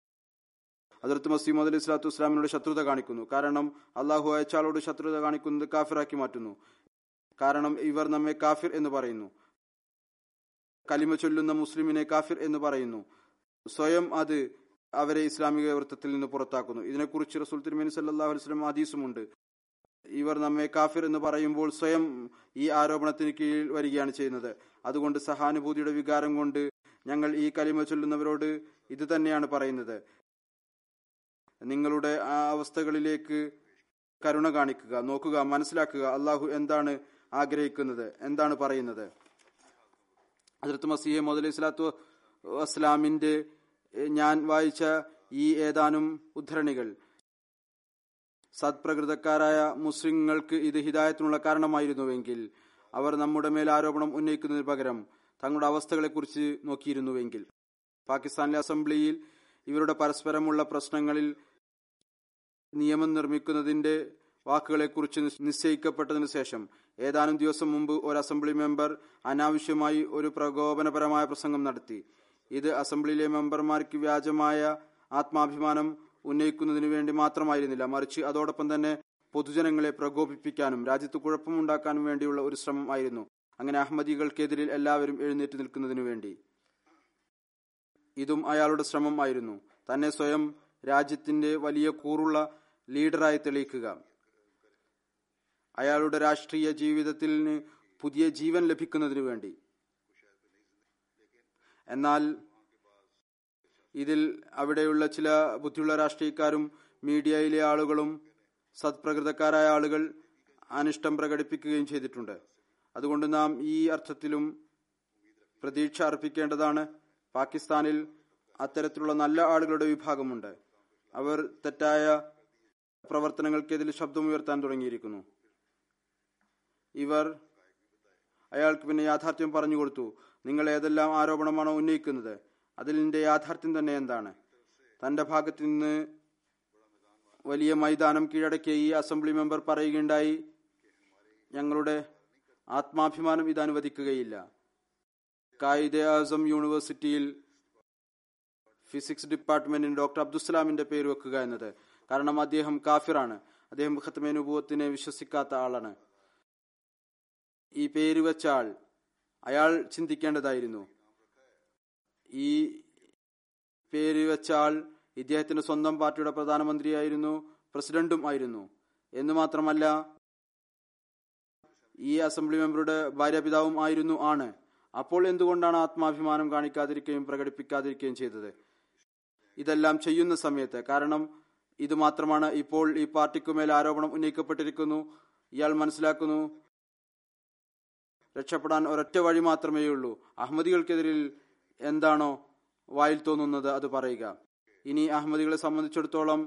അതിർത്ത് മസീമദ് അലി സ്വലാത്തു വസ്ലാമിനോട് ശത്രുത കാണിക്കുന്നു കാരണം അള്ളാഹു അയച്ചാളോട് ശത്രുത കാണിക്കുന്നത് കാഫിറാക്കി മാറ്റുന്നു കാരണം ഇവർ നമ്മെ കാഫിർ എന്ന് പറയുന്നു കലിമ ചൊല്ലുന്ന മുസ്ലിമിനെ കാഫിർ എന്ന് പറയുന്നു സ്വയം അത് അവരെ ഇസ്ലാമിക വൃത്തത്തിൽ നിന്ന് പുറത്താക്കുന്നു ഇതിനെക്കുറിച്ച് റസൂൽ തിരുമേനി സല്ലാഹു വസ്ലം ഹദീസുമുണ്ട് ഇവർ നമ്മെ കാഫിർ എന്ന് പറയുമ്പോൾ സ്വയം ഈ ആരോപണത്തിന് കീഴിൽ വരികയാണ് ചെയ്യുന്നത് അതുകൊണ്ട് സഹാനുഭൂതിയുടെ വികാരം കൊണ്ട് ഞങ്ങൾ ഈ കലിമ ചൊല്ലുന്നവരോട് ഇത് തന്നെയാണ് പറയുന്നത് നിങ്ങളുടെ ആ അവസ്ഥകളിലേക്ക് കരുണ കാണിക്കുക നോക്കുക മനസ്സിലാക്കുക അള്ളാഹു എന്താണ് ആഗ്രഹിക്കുന്നത് എന്താണ് പറയുന്നത് ഹജറത്ത് മസീഹ് മുതലി സ്വലാത്തു വസ്ലാമിന്റെ ഞാൻ വായിച്ച ഈ ഏതാനും ഉദ്ധരണികൾ സത്പ്രകൃതക്കാരായ മുസ്ലിങ്ങൾക്ക് ഇത് ഹിദായത്തിനുള്ള കാരണമായിരുന്നുവെങ്കിൽ അവർ നമ്മുടെ മേൽ ആരോപണം ഉന്നയിക്കുന്നതിന് പകരം തങ്ങളുടെ അവസ്ഥകളെക്കുറിച്ച് നോക്കിയിരുന്നുവെങ്കിൽ പാകിസ്ഥാനിലെ അസംബ്ലിയിൽ ഇവരുടെ പരസ്പരമുള്ള പ്രശ്നങ്ങളിൽ നിയമം നിർമ്മിക്കുന്നതിന്റെ വാക്കുകളെക്കുറിച്ച് നിശ്ചയിക്കപ്പെട്ടതിനു ശേഷം ഏതാനും ദിവസം മുമ്പ് ഒരു അസംബ്ലി മെമ്പർ അനാവശ്യമായി ഒരു പ്രകോപനപരമായ പ്രസംഗം നടത്തി ഇത് അസംബ്ലിയിലെ മെമ്പർമാർക്ക് വ്യാജമായ ആത്മാഭിമാനം ഉന്നയിക്കുന്നതിനു വേണ്ടി മാത്രമായിരുന്നില്ല മറിച്ച് അതോടൊപ്പം തന്നെ പൊതുജനങ്ങളെ പ്രകോപിപ്പിക്കാനും രാജ്യത്ത് കുഴപ്പമുണ്ടാക്കാനും വേണ്ടിയുള്ള ഒരു ശ്രമം ആയിരുന്നു അങ്ങനെ അഹമ്മദികൾക്കെതിരിൽ എല്ലാവരും എഴുന്നേറ്റ് നിൽക്കുന്നതിനു വേണ്ടി ഇതും അയാളുടെ ശ്രമം ആയിരുന്നു തന്നെ സ്വയം രാജ്യത്തിന്റെ വലിയ കൂറുള്ള ലീഡറായി തെളിയിക്കുക അയാളുടെ രാഷ്ട്രീയ ജീവിതത്തിൽ പുതിയ ജീവൻ ലഭിക്കുന്നതിനു വേണ്ടി എന്നാൽ ഇതിൽ അവിടെയുള്ള ചില ബുദ്ധിയുള്ള രാഷ്ട്രീയക്കാരും മീഡിയയിലെ ആളുകളും സത്പ്രകൃതക്കാരായ ആളുകൾ അനിഷ്ടം പ്രകടിപ്പിക്കുകയും ചെയ്തിട്ടുണ്ട് അതുകൊണ്ട് നാം ഈ അർത്ഥത്തിലും പ്രതീക്ഷ അർപ്പിക്കേണ്ടതാണ് പാകിസ്ഥാനിൽ അത്തരത്തിലുള്ള നല്ല ആളുകളുടെ വിഭാഗമുണ്ട് അവർ തെറ്റായ പ്രവർത്തനങ്ങൾക്കെതിരെ ശബ്ദമുയർത്താൻ തുടങ്ങിയിരിക്കുന്നു ഇവർ അയാൾക്ക് പിന്നെ യാഥാർത്ഥ്യം പറഞ്ഞു കൊടുത്തു നിങ്ങൾ ഏതെല്ലാം ആരോപണമാണോ ഉന്നയിക്കുന്നത് അതിലിന്റെ യാഥാർത്ഥ്യം തന്നെ എന്താണ് തന്റെ ഭാഗത്ത് നിന്ന് വലിയ മൈതാനം കീഴടക്കിയ ഈ അസംബ്ലി മെമ്പർ പറയുകയുണ്ടായി ഞങ്ങളുടെ ആത്മാഭിമാനം ഇത് അനുവദിക്കുകയില്ല കായിദെ ആസം യൂണിവേഴ്സിറ്റിയിൽ ഫിസിക്സ് ഡിപ്പാർട്ട്മെന്റിന് ഡോക്ടർ അബ്ദുസ്സലാമിന്റെ പേര് വെക്കുക എന്നത് കാരണം അദ്ദേഹം കാഫിറാണ് അദ്ദേഹം ഖത്തമേനുഭവത്തിനെ വിശ്വസിക്കാത്ത ആളാണ് ഈ പേര് വെച്ച ആൾ അയാൾ ചിന്തിക്കേണ്ടതായിരുന്നു ഈ പേര് വെച്ച ആൾ ഇദ്ദേഹത്തിന്റെ സ്വന്തം പാർട്ടിയുടെ പ്രധാനമന്ത്രിയായിരുന്നു പ്രസിഡന്റും ആയിരുന്നു എന്ന് മാത്രമല്ല ഈ അസംബ്ലി മെമ്പറുടെ ഭാര്യാപിതാവും ആയിരുന്നു ആണ് അപ്പോൾ എന്തുകൊണ്ടാണ് ആത്മാഭിമാനം കാണിക്കാതിരിക്കുകയും പ്രകടിപ്പിക്കാതിരിക്കുകയും ചെയ്തത് ഇതെല്ലാം ചെയ്യുന്ന സമയത്ത് കാരണം ഇത് മാത്രമാണ് ഇപ്പോൾ ഈ പാർട്ടിക്കുമേൽ ആരോപണം ഉന്നയിക്കപ്പെട്ടിരിക്കുന്നു ഇയാൾ മനസ്സിലാക്കുന്നു രക്ഷപ്പെടാൻ ഒരൊറ്റ വഴി മാത്രമേ ഉള്ളൂ അഹമ്മദികൾക്കെതിരിൽ എന്താണോ വായിൽ തോന്നുന്നത് അത് പറയുക ഇനി അഹമ്മദികളെ സംബന്ധിച്ചിടത്തോളം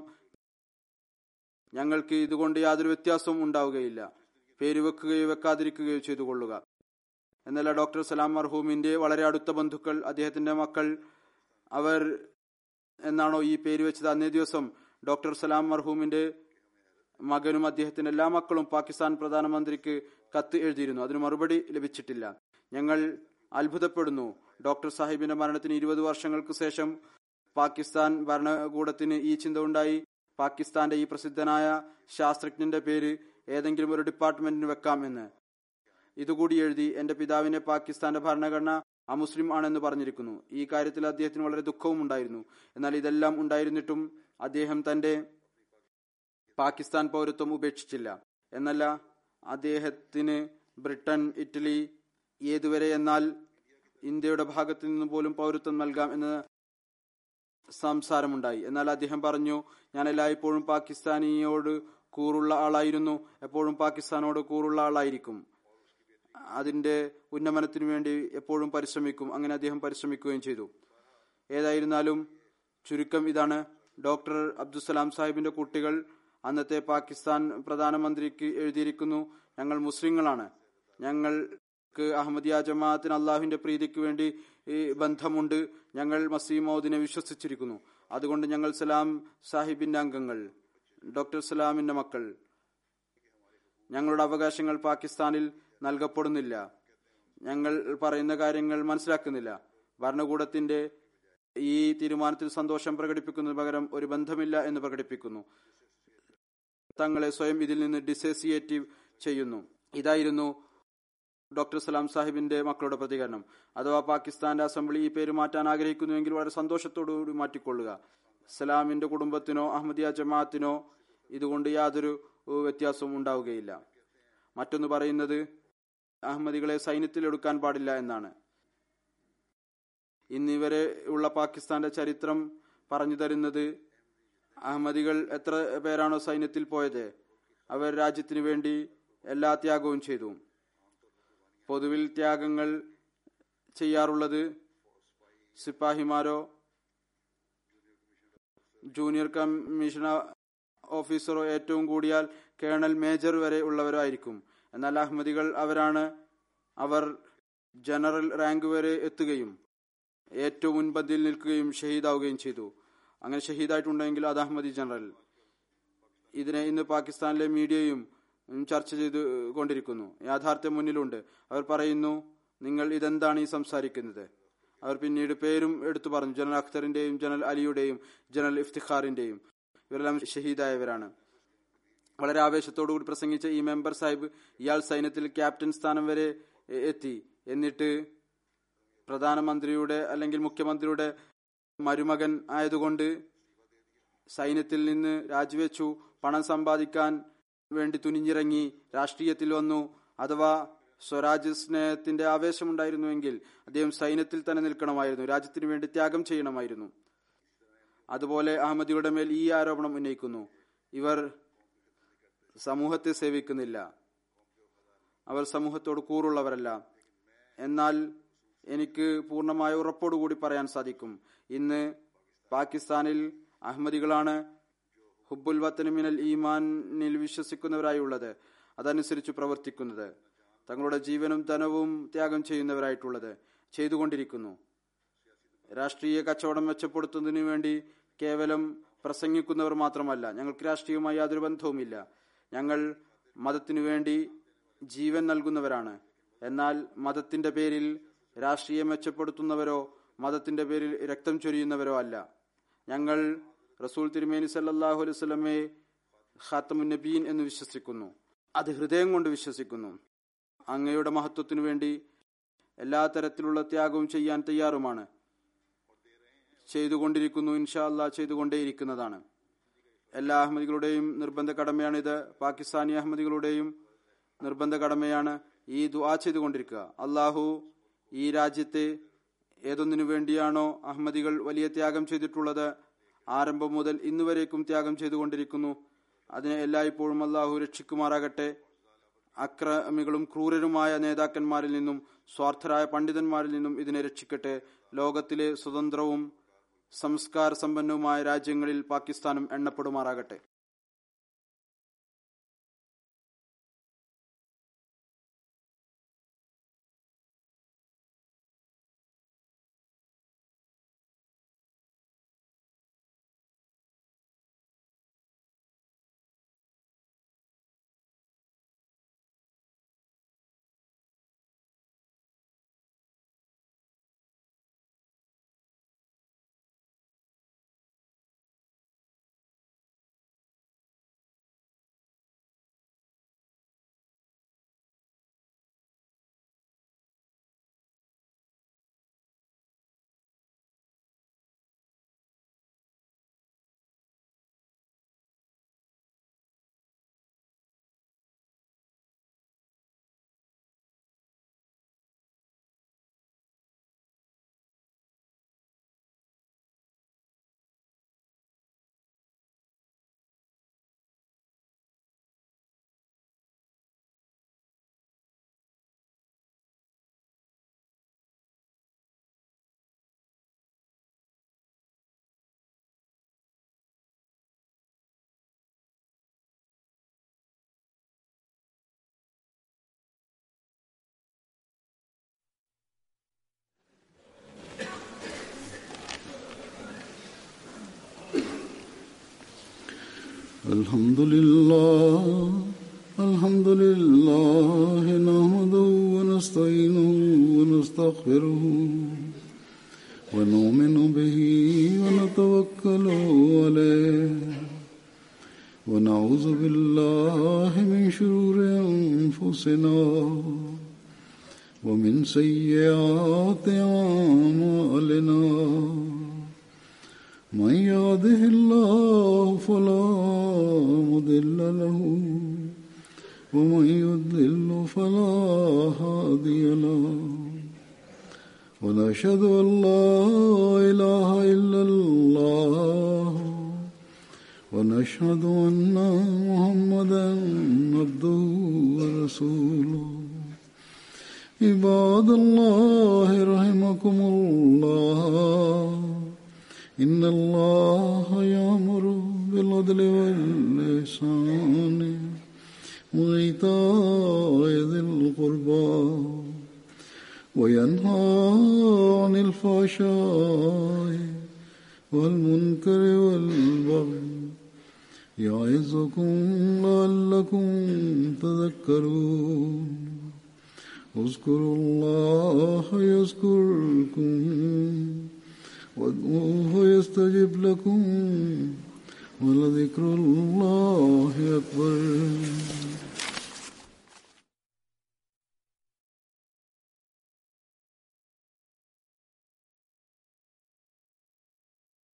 ഞങ്ങൾക്ക് ഇതുകൊണ്ട് യാതൊരു വ്യത്യാസവും ഉണ്ടാവുകയില്ല പേര് വെക്കുകയോ വെക്കാതിരിക്കുകയോ ചെയ്തു കൊള്ളുക എന്നല്ല ഡോക്ടർ സലാം മർഹൂമിന്റെ വളരെ അടുത്ത ബന്ധുക്കൾ അദ്ദേഹത്തിന്റെ മക്കൾ അവർ എന്നാണോ ഈ പേര് വെച്ചത് അന്നേ ദിവസം ഡോക്ടർ സലാം മർഹൂമിന്റെ മകനും അദ്ദേഹത്തിന്റെ എല്ലാ മക്കളും പാകിസ്ഥാൻ പ്രധാനമന്ത്രിക്ക് കത്ത് എഴുതിയിരുന്നു അതിന് മറുപടി ലഭിച്ചിട്ടില്ല ഞങ്ങൾ അത്ഭുതപ്പെടുന്നു ഡോക്ടർ സാഹിബിന്റെ മരണത്തിന് ഇരുപത് വർഷങ്ങൾക്ക് ശേഷം പാകിസ്ഥാൻ ഭരണകൂടത്തിന് ഈ ചിന്ത ഉണ്ടായി പാകിസ്ഥാന്റെ ഈ പ്രസിദ്ധനായ ശാസ്ത്രജ്ഞന്റെ പേര് ഏതെങ്കിലും ഒരു ഡിപ്പാർട്ട്മെന്റിന് വെക്കാം എന്ന് ഇതുകൂടി എഴുതി എന്റെ പിതാവിനെ പാകിസ്ഥാന്റെ ഭരണഘടന അമുസ്ലിം ആണെന്ന് പറഞ്ഞിരിക്കുന്നു ഈ കാര്യത്തിൽ അദ്ദേഹത്തിന് വളരെ ദുഃഖവും ഉണ്ടായിരുന്നു എന്നാൽ ഇതെല്ലാം ഉണ്ടായിരുന്നിട്ടും അദ്ദേഹം തന്റെ പാകിസ്ഥാൻ പൗരത്വം ഉപേക്ഷിച്ചില്ല എന്നല്ല അദ്ദേഹത്തിന് ബ്രിട്ടൻ ഇറ്റലി ഏതുവരെ എന്നാൽ ഇന്ത്യയുടെ ഭാഗത്തു നിന്ന് പോലും പൗരത്വം നൽകാം എന്ന് സംസാരമുണ്ടായി എന്നാൽ അദ്ദേഹം പറഞ്ഞു ഞാൻ എല്ലായ്പ്പോഴും പാകിസ്ഥാനിയോട് കൂറുള്ള ആളായിരുന്നു എപ്പോഴും പാകിസ്ഥാനോട് കൂറുള്ള ആളായിരിക്കും അതിന്റെ ഉന്നമനത്തിനു വേണ്ടി എപ്പോഴും പരിശ്രമിക്കും അങ്ങനെ അദ്ദേഹം പരിശ്രമിക്കുകയും ചെയ്തു ഏതായിരുന്നാലും ചുരുക്കം ഇതാണ് ഡോക്ടർ അബ്ദുസലാം സാഹിബിന്റെ കുട്ടികൾ അന്നത്തെ പാകിസ്ഥാൻ പ്രധാനമന്ത്രിക്ക് എഴുതിയിരിക്കുന്നു ഞങ്ങൾ മുസ്ലിങ്ങളാണ് ഞങ്ങൾക്ക് അഹമ്മദിയ ജമാഅത്തിന് അള്ളാഹുവിന്റെ പ്രീതിക്ക് വേണ്ടി ഈ ബന്ധമുണ്ട് ഞങ്ങൾ മസീമോദിനെ വിശ്വസിച്ചിരിക്കുന്നു അതുകൊണ്ട് ഞങ്ങൾ സലാം സാഹിബിന്റെ അംഗങ്ങൾ ഡോക്ടർ സലാമിന്റെ മക്കൾ ഞങ്ങളുടെ അവകാശങ്ങൾ പാകിസ്ഥാനിൽ നൽകപ്പെടുന്നില്ല ഞങ്ങൾ പറയുന്ന കാര്യങ്ങൾ മനസ്സിലാക്കുന്നില്ല ഭരണകൂടത്തിന്റെ ഈ തീരുമാനത്തിൽ സന്തോഷം പ്രകടിപ്പിക്കുന്നതിന് പകരം ഒരു ബന്ധമില്ല എന്ന് പ്രകടിപ്പിക്കുന്നു തങ്ങളെ സ്വയം ഇതിൽ നിന്ന് ഡിസോസിയേറ്റീവ് ചെയ്യുന്നു ഇതായിരുന്നു ഡോക്ടർ സലാം സാഹിബിന്റെ മക്കളുടെ പ്രതികരണം അഥവാ പാകിസ്ഥാന്റെ അസംബ്ലി ഈ പേര് മാറ്റാൻ ആഗ്രഹിക്കുന്നുവെങ്കിൽ വളരെ സന്തോഷത്തോടുകൂടി മാറ്റിക്കൊള്ളുക സലാമിന്റെ കുടുംബത്തിനോ അഹമ്മദിയ ജമാഅത്തിനോ ഇതുകൊണ്ട് യാതൊരു വ്യത്യാസവും ഉണ്ടാവുകയില്ല മറ്റൊന്ന് പറയുന്നത് അഹമ്മദികളെ സൈന്യത്തിൽ എടുക്കാൻ പാടില്ല എന്നാണ് ഇന്നിവരെ ഉള്ള പാകിസ്ഥാന്റെ ചരിത്രം പറഞ്ഞു തരുന്നത് അഹമ്മദികൾ എത്ര പേരാണോ സൈന്യത്തിൽ പോയത് അവർ രാജ്യത്തിനു വേണ്ടി എല്ലാ ത്യാഗവും ചെയ്തു പൊതുവിൽ ത്യാഗങ്ങൾ ചെയ്യാറുള്ളത് സിപ്പാഹിമാരോ ജൂനിയർ കമ്മീഷൻ ഓഫീസറോ ഏറ്റവും കൂടിയാൽ കേണൽ മേജർ വരെ ഉള്ളവരോ ആയിരിക്കും എന്നാൽ അഹമ്മദികൾ അവരാണ് അവർ ജനറൽ റാങ്ക് വരെ എത്തുകയും ഏറ്റവും മുൻപന്തിയിൽ നിൽക്കുകയും ഷഹീദാവുകയും ചെയ്തു അങ്ങനെ ഷഹീദായിട്ടുണ്ടെങ്കിൽ അത് അഹമ്മദി ജനറൽ ഇതിനെ ഇന്ന് പാകിസ്ഥാനിലെ മീഡിയയും ചർച്ച ചെയ്തു കൊണ്ടിരിക്കുന്നു യാഥാർത്ഥ്യം മുന്നിലുണ്ട് അവർ പറയുന്നു നിങ്ങൾ ഇതെന്താണ് ഈ സംസാരിക്കുന്നത് അവർ പിന്നീട് പേരും എടുത്തു പറഞ്ഞു ജനറൽ അഖ്തറിന്റെയും ജനറൽ അലിയുടെയും ജനറൽ ഇഫ്തിഖാറിന്റെയും ഇവരെല്ലാം ഷഹീദായവരാണ് വളരെ ആവേശത്തോടുകൂടി പ്രസംഗിച്ച ഈ മെമ്പർ സാഹിബ് ഇയാൾ സൈന്യത്തിൽ ക്യാപ്റ്റൻ സ്ഥാനം വരെ എത്തി എന്നിട്ട് പ്രധാനമന്ത്രിയുടെ അല്ലെങ്കിൽ മുഖ്യമന്ത്രിയുടെ മരുമകൻ ആയതുകൊണ്ട് സൈന്യത്തിൽ നിന്ന് രാജിവെച്ചു പണം സമ്പാദിക്കാൻ വേണ്ടി തുനിഞ്ഞിറങ്ങി രാഷ്ട്രീയത്തിൽ വന്നു അഥവാ സ്വരാജ് സ്നേഹത്തിന്റെ ആവേശമുണ്ടായിരുന്നുവെങ്കിൽ അദ്ദേഹം സൈന്യത്തിൽ തന്നെ നിൽക്കണമായിരുന്നു രാജ്യത്തിനു വേണ്ടി ത്യാഗം ചെയ്യണമായിരുന്നു അതുപോലെ അഹമ്മദിയുടെ മേൽ ഈ ആരോപണം ഉന്നയിക്കുന്നു ഇവർ സമൂഹത്തെ സേവിക്കുന്നില്ല അവർ സമൂഹത്തോട് കൂറുള്ളവരല്ല എന്നാൽ എനിക്ക് പൂർണ്ണമായ ഉറപ്പോടുകൂടി പറയാൻ സാധിക്കും ഇന്ന് പാകിസ്ഥാനിൽ അഹമ്മദികളാണ് ഹുബുൽ വത്തന് മിനൽ ഈമാനിൽ വിശ്വസിക്കുന്നവരായുള്ളത് അതനുസരിച്ച് പ്രവർത്തിക്കുന്നത് തങ്ങളുടെ ജീവനും ധനവും ത്യാഗം ചെയ്യുന്നവരായിട്ടുള്ളത് ചെയ്തുകൊണ്ടിരിക്കുന്നു രാഷ്ട്രീയ കച്ചവടം മെച്ചപ്പെടുത്തുന്നതിനു വേണ്ടി കേവലം പ്രസംഗിക്കുന്നവർ മാത്രമല്ല ഞങ്ങൾക്ക് രാഷ്ട്രീയവുമായി യാതൊരു ബന്ധവുമില്ല ഞങ്ങൾ മതത്തിനു വേണ്ടി ജീവൻ നൽകുന്നവരാണ് എന്നാൽ മതത്തിന്റെ പേരിൽ രാഷ്ട്രീയം മെച്ചപ്പെടുത്തുന്നവരോ മതത്തിന്റെ പേരിൽ രക്തം ചൊരിയുന്നവരോ അല്ല ഞങ്ങൾ റസൂൽ തിരുമേനി സല്ലാഹു അലൈഹി സ്വലമെ ഖാത്തമുൻ നബീൻ എന്ന് വിശ്വസിക്കുന്നു അത് ഹൃദയം കൊണ്ട് വിശ്വസിക്കുന്നു അങ്ങയുടെ മഹത്വത്തിനു വേണ്ടി എല്ലാ തരത്തിലുള്ള ത്യാഗവും ചെയ്യാൻ തയ്യാറുമാണ് ചെയ്തുകൊണ്ടിരിക്കുന്നു ഇൻഷാ അല്ലാ ചെയ്തുകൊണ്ടേയിരിക്കുന്നതാണ് എല്ലാ അഹമ്മദികളുടെയും നിർബന്ധ കടമയാണിത് പാകിസ്ഥാനി അഹമ്മദികളുടെയും നിർബന്ധ കടമയാണ് ഈ ദുആ ചെയ്തുകൊണ്ടിരിക്കുക അള്ളാഹു ഈ രാജ്യത്തെ ഏതൊന്നിനു വേണ്ടിയാണോ അഹമ്മദികൾ വലിയ ത്യാഗം ചെയ്തിട്ടുള്ളത് ആരംഭം മുതൽ ഇന്നുവരേക്കും ത്യാഗം ചെയ്തുകൊണ്ടിരിക്കുന്നു അതിനെ എല്ലായ്പ്പോഴും അള്ളാഹു രക്ഷിക്കുമാറാകട്ടെ അക്രമികളും ക്രൂരരുമായ നേതാക്കന്മാരിൽ നിന്നും സ്വാർത്ഥരായ പണ്ഡിതന്മാരിൽ നിന്നും ഇതിനെ രക്ഷിക്കട്ടെ ലോകത്തിലെ സ്വതന്ത്രവും സംസ്കാര സമ്പന്നവുമായ രാജ്യങ്ങളിൽ പാകിസ്ഥാനും എണ്ണപ്പെടുമാറാകട്ടെ الحمد لله الحمد لله نحمده ونستعينه ونستغفره ونؤمن به ونتوكل عليه ونعوذ بالله من شرور أنفسنا ومن سيئات أعمالنا من يهده الله فلا مضل له ومن يضلل فلا هادي له ونشهد ان لا اله الا الله ونشهد ان محمدا عبده ورسوله عباد الله رحمكم الله إن الله يأمر بالعدل والإحسان وإيتاء ذي القربى وينهى عن الفحشاء والمنكر والبغي يعظكم لعلكم تذكرون اذكروا الله يذكركم وادعوه يستجب لكم ولذكر الله أكبر